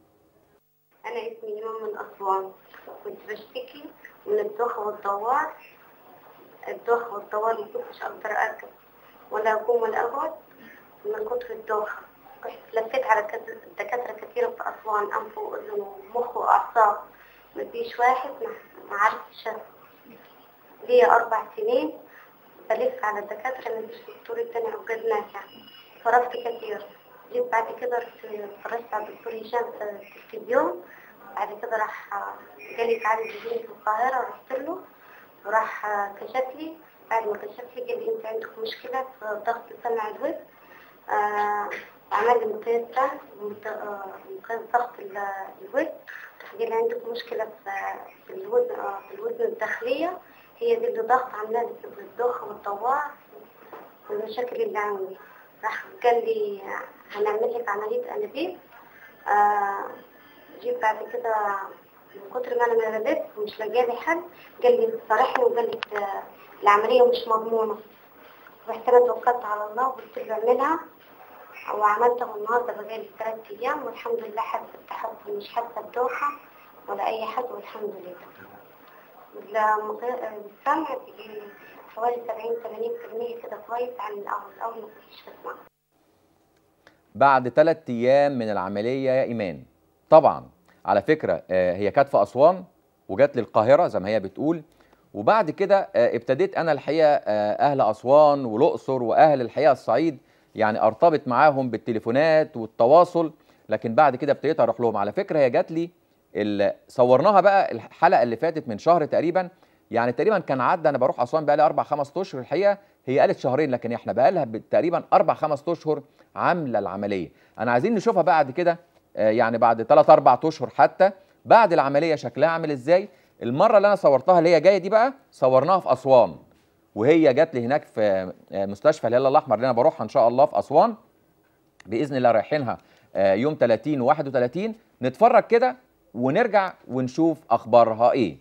أنا اسمي إيمان من أسوان كنت بشتكي من الدوخة والدوار الدوخة والدوار ما كنتش أقدر أركب ولا أقوم ولا أقعد من كتر الدوخة كنت لفيت على كذا- دكاترة كثيرة في أسوان أنف وأذن ومخ وأعصاب مفيش واحد ما- ما عرفتش ليا أربع سنين بلف على الدكاترة مفيش دكتور اداني عقد نافع صرفت كثير جيت بعد كده رحت اتفرجت على الدكتور هشام في التلفزيون بعد كده راح جالي تعالج جديد في القاهرة رحت له وراح كشف لي بعد ما كشف لي قال لي انت عندك مشكلة في ضغط سمع الود آه عمل لي مقياس ده مت- آه، مقياس ضغط ال- الود قال لي عندك مشكلة في في الوزن آه، في الوزن الداخلية هي دي اللي ضغط عاملة لي في الدوخة والطواع والمشاكل اللي عندي راح قال لي هنعمل لك عملية أنابيب آه جيت بعد كده من كتر ما انا مردت ومش لاقيه لي حل قال لي صارحني وقال لي آه، العملية مش مضمونة رحت انا توكلت على الله وقلت له اعملها وعملتها النهارده بقالي ثلاث ايام والحمد لله حاسه بتحسن مش حاسه بدوخه ولا اي حاجه والحمد لله المق- السمع بيجي حوالي 70 80% كده كويس عن الاول الاول ما كنتش بسمع بعد ثلاث ايام من العمليه يا ايمان طبعا على فكره آه، هي كانت في اسوان وجات للقاهره زي ما هي بتقول وبعد كده آه، ابتديت انا الحقيقه آه، اهل اسوان والاقصر واهل الحقيقه الصعيد يعني ارتبط معاهم بالتليفونات والتواصل لكن بعد كده ابتديت اروح لهم على فكره هي جات لي ال- صورناها بقى الحلقه اللي فاتت من شهر تقريبا يعني تقريبا كان عدى انا بروح اسوان بقى لي اربع خمس اشهر الحقيقه هي قالت شهرين لكن احنا بقى لها تقريبا اربع خمس اشهر عامله العمليه انا عايزين نشوفها بعد كده آه، يعني بعد 3 4 اشهر حتى بعد العمليه شكلها عامل ازاي المره اللي انا صورتها اللي هي جايه دي بقى صورناها في اسوان وهي جات لي هناك في آه، مستشفى الهلال الاحمر اللي انا بروحها ان شاء الله في اسوان باذن الله رايحينها آه، يوم 30 31 نتفرج كده ونرجع ونشوف اخبارها ايه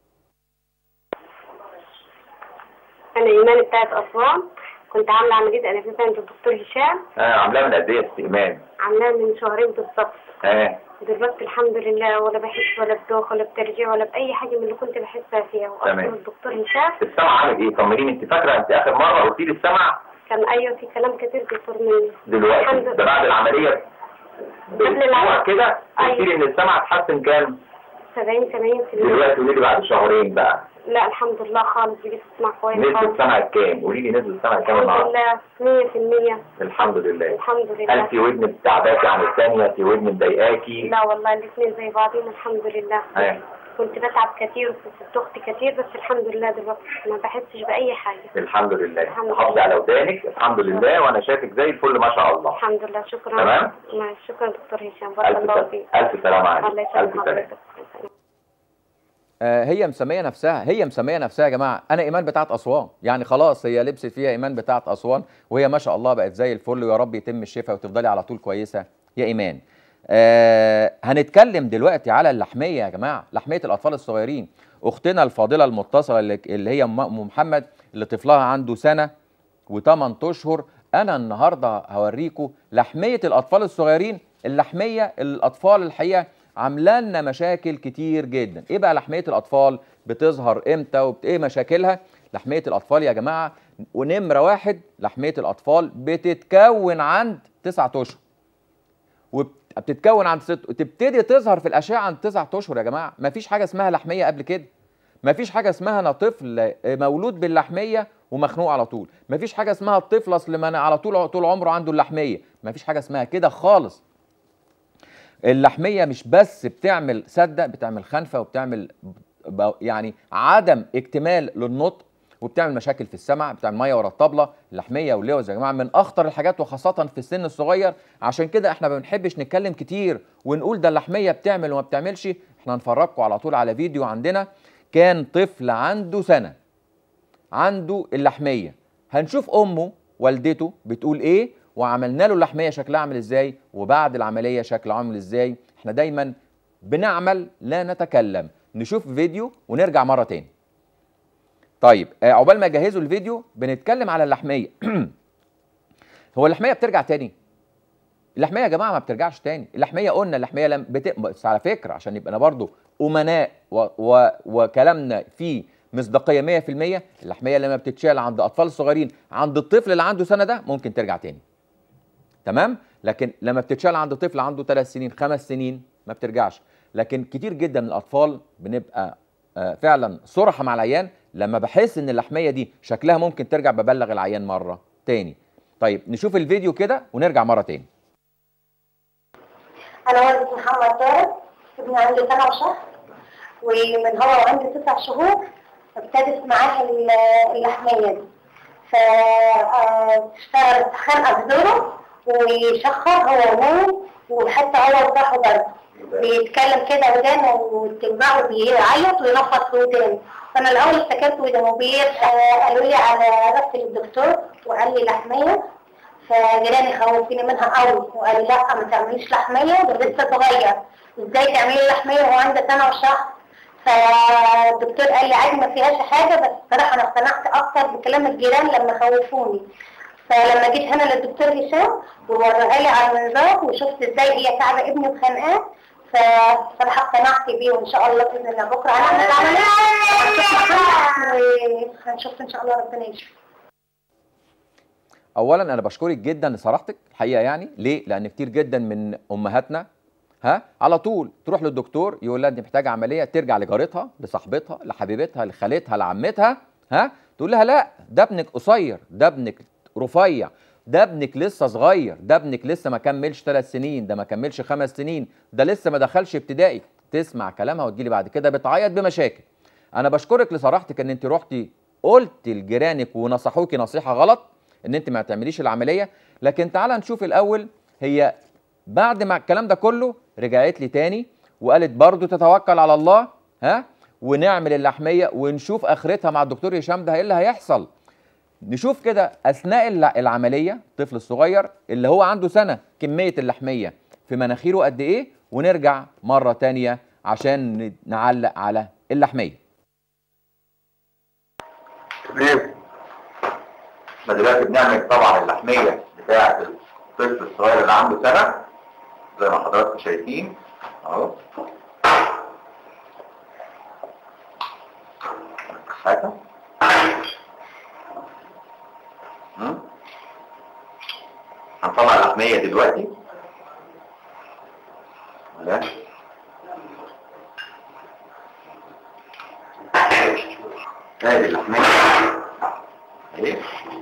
انا ايمان بتاعت اسوان كنت عامله عمليه انابيب عند الدكتور هشام آه عاملاها من قد ايه يا ست ايمان؟ عاملاها من شهرين بالظبط اه دلوقتي الحمد لله ولا بحس ولا بدوخ ولا بترجيع ولا باي حاجه من اللي كنت بحسها فيها واصلا تمام. الدكتور هشام السمع عامل ايه؟ طمنيني انت فاكره انت اخر مره قلتي لي السمع كان ايوه في كلام كتير بيصير مني دلوقتي الحمد ده لله بعد العمليه قبل العملية. بأسبوع كده قلتي لي ان السمع اتحسن كام؟ 70 80% دلوقتي قولي لي بعد شهرين بقى لا الحمد لله خالص بقيت اسمع كويس نسبه خالص السمع كام؟ قولي لي نسبه السمع كام الحمد النهارده؟ لله 100% الحمد لله الحمد هل لله في ودن تعباكي عن الثانيه؟ في ودن مضايقاكي؟ لا والله الاثنين زي بعضهم الحمد لله اه كنت بتعب كتير وكنت ضغط كتير بس الحمد لله دلوقتي ما بحسش بأي حاجة الحمد لله الحمد لله. حافظي على ودانك الحمد لله وانا شايفك زي الفل ما شاء الله الحمد لله شكرا تمام. ما شكرا دكتور هشام بارك الف الله سلام فيك الف سلام عليك الله الف يسلم سلام حضرتك آه، هي مسميه نفسها هي مسميه نفسها يا جماعه انا ايمان بتاعت اسوان يعني خلاص هي لبست فيها ايمان بتاعت اسوان وهي ما شاء الله بقت زي الفل ويا رب يتم الشفاء وتفضلي على طول كويسه يا ايمان آه هنتكلم دلوقتي على اللحميه يا جماعه لحميه الاطفال الصغيرين اختنا الفاضله المتصله اللي, اللي هي ام أم محمد اللي طفلها عنده سنه و8 اشهر انا النهارده هوريكم لحميه الاطفال الصغيرين اللحميه الاطفال الحقيقه عامله لنا مشاكل كتير جدا ايه بقى لحميه الاطفال بتظهر امتى وايه مشاكلها لحميه الاطفال يا جماعه ونمره واحد لحميه الاطفال بتتكون عند تسعة اشهر وبتتكون عند ست تبتدي تظهر في الاشعه عند تسعة اشهر يا جماعه مفيش حاجه اسمها لحميه قبل كده مفيش حاجه اسمها انا طفل مولود باللحميه ومخنوق على طول مفيش حاجه اسمها الطفل اصل ما أنا على طول طول عمره عنده اللحميه مفيش حاجه اسمها كده خالص اللحميه مش بس بتعمل سده بتعمل خنفه وبتعمل ب- يعني عدم اكتمال للنطق وبتعمل مشاكل في السمع بتعمل ميه ورا الطبله اللحميه واللوز يا جماعه من اخطر الحاجات وخاصه في السن الصغير عشان كده احنا ما بنحبش نتكلم كتير ونقول ده اللحميه بتعمل وما بتعملش احنا هنفرجكم على طول على فيديو عندنا كان طفل عنده سنه عنده اللحميه هنشوف امه والدته بتقول ايه وعملنا له اللحميه شكلها عامل ازاي وبعد العمليه شكله عامل ازاي احنا دايما بنعمل لا نتكلم نشوف فيديو ونرجع مره تاني طيب آه، عقبال ما يجهزوا الفيديو بنتكلم على اللحميه هو اللحميه بترجع تاني اللحميه يا جماعه ما بترجعش تاني اللحميه قلنا اللحميه لم بت... بس على فكره عشان يبقى انا برضو امناء و... و... وكلامنا فيه مصداقيه 100% اللحميه لما بتتشال عند اطفال صغيرين عند الطفل اللي عنده سنه ده ممكن ترجع تاني تمام لكن لما بتتشال عند طفل عنده ثلاث سنين خمس سنين ما بترجعش لكن كتير جدا من الاطفال بنبقى آه، فعلا صرحه مع العيان لما بحس ان اللحميه دي شكلها ممكن ترجع ببلغ العيان مره تاني طيب نشوف الفيديو كده ونرجع مره تاني أنا والدة محمد طارق ابني عنده سنة وشهر ومن هو وعنده تسع شهور ابتدت معاه ال- اللحمية دي فاشتغلت خنقة في زوره ويشخر هو ومامه وحتى هو وصاحبه برضه بيتكلم كده ودانه وتوجعه بيعيط وينفض في ودانه فانا الاول اشتكيت ودانه بيه قالوا لي على رحت للدكتور وقال لي لحميه فجيراني خوفوني منها قوي وقال لي لا ما تعمليش لحميه ده لسه صغير ازاي تعملي لحميه وهو عنده سنه وشهر فالدكتور قال لي عادي ما فيهاش حاجه بس بصراحه انا اقتنعت اكتر بكلام الجيران لما خوفوني فلما جيت هنا للدكتور هشام ووريها لي على المنظار وشفت ازاي هي تعبه ابني وخانقاه فصراحه اقتنعت بيه وان شاء الله باذن الله بكره هنعمل العمليه هنشوف محمد وهنشوف ان شاء الله ربنا يشفي اولا انا بشكرك جدا لصراحتك الحقيقه يعني ليه لان كتير جدا من امهاتنا ها على طول تروح للدكتور يقول لها انت محتاجه عمليه ترجع لجارتها لصاحبتها لحبيبتها لخالتها لعمتها ها تقول لها لا ده ابنك قصير ده ابنك رفيع ده ابنك لسه صغير ده ابنك لسه ما كملش ثلاث سنين ده ما كملش خمس سنين ده لسه ما دخلش ابتدائي تسمع كلامها وتجيلي بعد كده بتعيط بمشاكل انا بشكرك لصراحتك ان انت رحتي قلت لجيرانك ونصحوكي نصيحه غلط ان انت ما تعمليش العمليه لكن تعالى نشوف الاول هي بعد ما الكلام ده كله رجعت لي تاني وقالت برضو تتوكل على الله ها ونعمل اللحميه ونشوف اخرتها مع الدكتور هشام ده ايه اللي هيحصل نشوف كده اثناء الع- العمليه الطفل الصغير اللي هو عنده سنه كميه اللحميه في مناخيره قد ايه ونرجع مره تانية عشان ن- نعلق على اللحميه تمام احنا دلوقتي بنعمل طبعا اللحمية بتاعة الطفل الصغير اللي عنده سنة زي ما حضراتكم شايفين اهو حاجة مم. هنطلع اللحمية دلوقتي لا ادي اللحمية اهي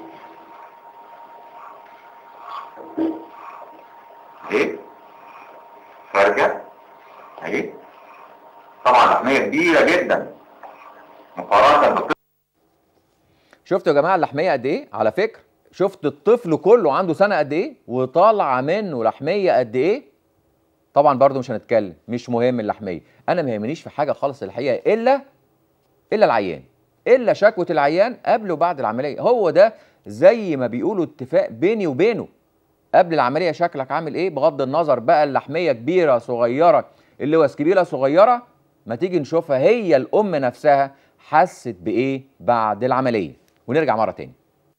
اهي خارجة اهي طبعا لحمية كبيرة جدا مقارنة بالطفل شفتوا يا جماعه اللحميه قد ايه على فكره شفت الطفل كله عنده سنه قد ايه وطالعه منه لحميه قد ايه طبعا برضو مش هنتكلم مش مهم اللحميه انا ما يهمنيش في حاجه خالص الحقيقه الا الا العيان الا شكوى العيان قبل وبعد العمليه هو ده زي ما بيقولوا اتفاق بيني وبينه قبل العمليه شكلك عامل ايه بغض النظر بقى اللحميه كبيره صغيره اللوز كبيره صغيره ما تيجي نشوفها هي الام نفسها حست بايه بعد العمليه ونرجع مره تاني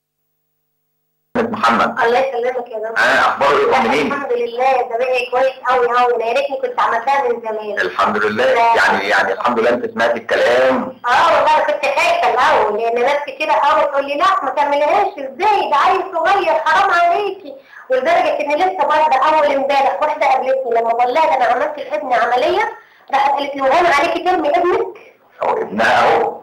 محمد الله يسلمك يا دكتور اه اخباره ايه طمنيني الحمد لله ده بقى كويس قوي قوي يا ريتني كنت عملتها من زمان الحمد لله يعني يعني الحمد لله انت سمعت الكلام اه والله كنت خايفه الاول لان ناس كتير قوي تقول لي لا ما تعملهاش ازاي ده عيل صغير حرام عليكي ولدرجه ان لسه برضه اول امبارح واحده قابلتني لما بقول لها ده انا عملت لابني عمليه راحت قالت لي وهون عليكي ترمي ابنك هو ابنها اهو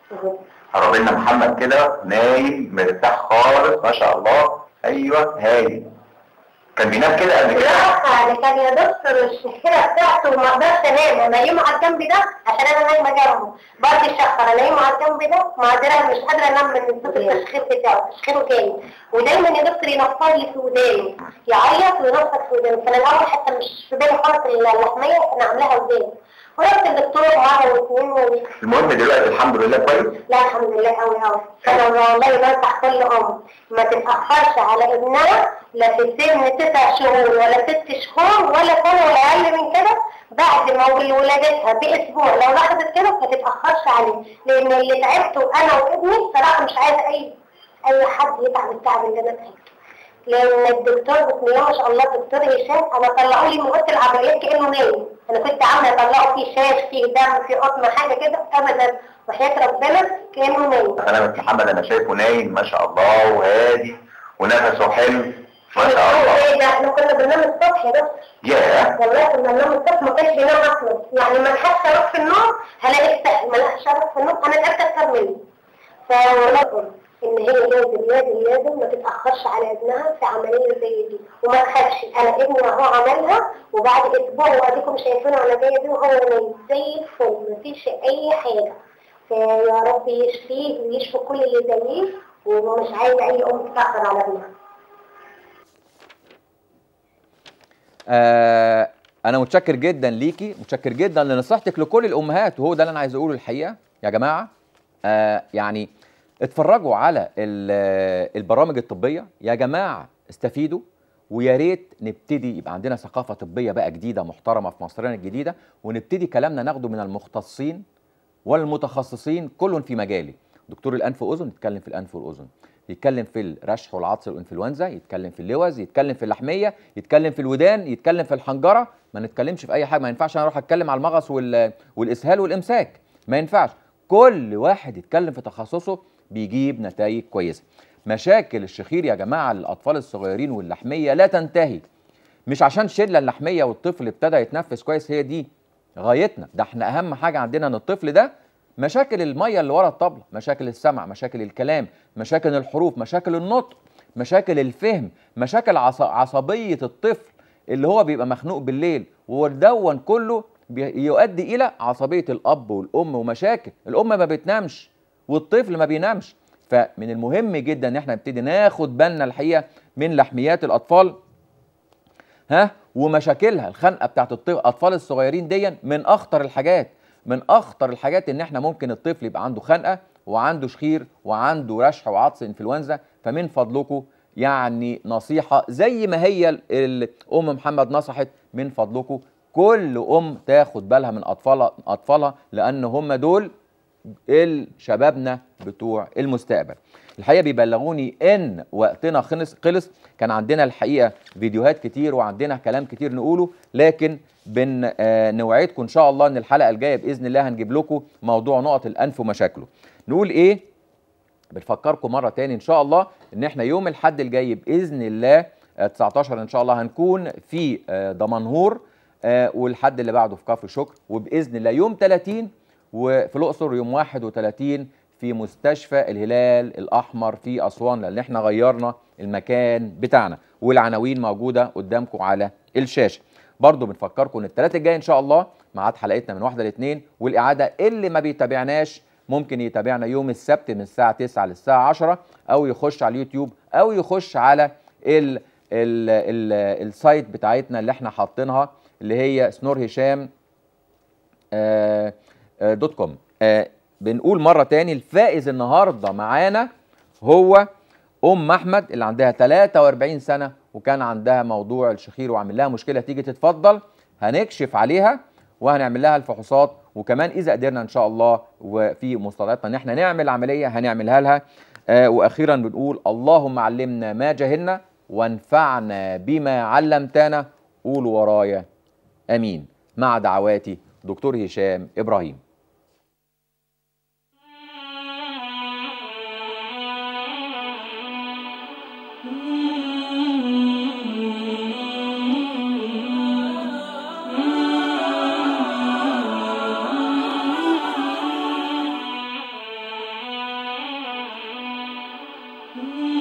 قربنا محمد كده نايم مرتاح خالص ما شاء الله ايوه هايل كان بينام كده قبل كده لا ده كان يا دكتور الشخيره بتاعته ما اقدرش انام انيمه على الجنب ده عشان انا نايمه جنبه برضه الشخر انيمه على الجنب ده معذره مش قادره انام من صوت التشخير بتاعه تشخيره تاني ودايما يا دكتور ينفض لي في وداني يعيط وينفض في وداني كان الاول حتى مش في بالي خالص اللحميه كان عاملاها وداني ورحت الدكتور مره واثنين و... المهم دلوقتي الحمد لله كويس لا الحمد لله قوي قوي انا والله بنصح كل ام ما تتاخرش على ابنها لا في سن تسع شهور ولا ست شهور ولا سنه ولا اقل من كده بعد ما ولادتها باسبوع لو لاحظت كده ما تتاخرش عليه لان اللي تعبته انا وابني صراحه مش عايزه اي اي حد يتعب التعب اللي انا تعبته لان الدكتور بسم الله ما شاء الله الدكتور هشام انا طلعوا لي من اوضه العمليات كانه نايم انا كنت عامله يطلعوا فيه شاش فيه دم فيه قطن حاجه كده ابدا وحياه ربنا كانه نايم انا بس محمد انا شايفه نايم ما شاء الله وهادي ونفسه حلو ما شاء الله ايه ده احنا كنا بننام الصبح يا دكتور ياه والله كنا بننام الصبح ما كانش بينام اصلا يعني ما لحقش اروح في النوم هلاقي السهل ما لحقش اروح في النوم انا تعبت اكتر منه فوالله ان هي لازم لازم لازم ما تتاخرش على ابنها في عمليه زي دي وما تخافش انا ابني اهو عملها وبعد اسبوع واديكم شايفينه على العمليه دي وهو نايم زي الفل مفيش اي حاجه فيا رب يشفيه ويشفي كل اللي زيه ومش عايزه اي ام تتاخر على ابنها آه انا متشكر جدا ليكي متشكر جدا لنصيحتك لكل الامهات وهو ده اللي انا عايز اقوله الحقيقه يا جماعه آه يعني اتفرجوا على ال- البرامج الطبيه يا جماعه استفيدوا ويا ريت نبتدي يبقى عندنا ثقافه طبيه بقى جديده محترمه في مصرنا الجديده ونبتدي كلامنا ناخده من المختصين والمتخصصين كل في مجاله دكتور الانف واذن يتكلم في الانف والاذن يتكلم في الرشح والعطس والانفلونزا يتكلم في اللوز يتكلم في اللحميه يتكلم في الودان يتكلم في الحنجره ما نتكلمش في اي حاجه ما ينفعش انا اروح اتكلم على المغص وال- والاسهال والامساك ما ينفعش كل واحد يتكلم في تخصصه بيجيب نتائج كويسه مشاكل الشخير يا جماعه للاطفال الصغيرين واللحميه لا تنتهي مش عشان شله اللحميه والطفل ابتدى يتنفس كويس هي دي غايتنا ده احنا اهم حاجه عندنا ان الطفل ده مشاكل الميه اللي ورا الطبله مشاكل السمع مشاكل الكلام مشاكل الحروف مشاكل النطق مشاكل الفهم مشاكل عص- عصبيه الطفل اللي هو بيبقى مخنوق بالليل ودون كله بي- يؤدي الى عصبيه الاب والام ومشاكل الام ما بتنامش والطفل ما بينامش فمن المهم جدا ان احنا نبتدي ناخد بالنا الحقيقه من لحميات الاطفال ها ومشاكلها الخنقه بتاعت الطفل الاطفال الصغيرين دي من اخطر الحاجات من اخطر الحاجات ان احنا ممكن الطفل يبقى عنده خنقه وعنده شخير وعنده رشح وعطس انفلونزا فمن فضلكم يعني نصيحه زي ما هي ال- ال- ام محمد نصحت من فضلكم كل ام تاخد بالها من اطفالها اطفالها لان هم دول الشبابنا بتوع المستقبل الحقيقه بيبلغوني ان وقتنا خلص خلص كان عندنا الحقيقه فيديوهات كتير وعندنا كلام كتير نقوله لكن بن آه نوعدكم ان شاء الله ان الحلقه الجايه باذن الله هنجيب لكم موضوع نقط الانف ومشاكله نقول ايه بنفكركم مره تاني ان شاء الله ان احنا يوم الحد الجاي باذن الله آه، 19 ان شاء الله هنكون في آه، دمنهور آه، والحد اللي بعده في كفر شكر وباذن الله يوم 30 وفي الاقصر يوم 31 في مستشفى الهلال الاحمر في اسوان لان احنا غيرنا المكان بتاعنا والعناوين موجوده قدامكم على الشاشه برضو بنفكركم ان الثلاثة الجاي ان شاء الله ميعاد حلقتنا من واحدة لاثنين والاعاده اللي ما بيتابعناش ممكن يتابعنا يوم السبت من الساعه 9 للساعه 10 او يخش على اليوتيوب او يخش على ال ال ال السايت بتاعتنا اللي احنا حاطينها اللي هي سنور هشام آه، آه، دوت كوم آه، بنقول مرة تاني الفائز النهاردة معانا هو أم أحمد اللي عندها 43 سنة وكان عندها موضوع الشخير وعامل لها مشكلة تيجي تتفضل هنكشف عليها وهنعمل لها الفحوصات وكمان إذا قدرنا إن شاء الله وفي مستطاعتنا إن احنا نعمل عملية هنعملها لها آه وأخيرا بنقول اللهم علمنا ما جهلنا وانفعنا بما علمتنا قولوا ورايا امين مع دعواتي دكتور هشام ابراهيم Mm-hmm.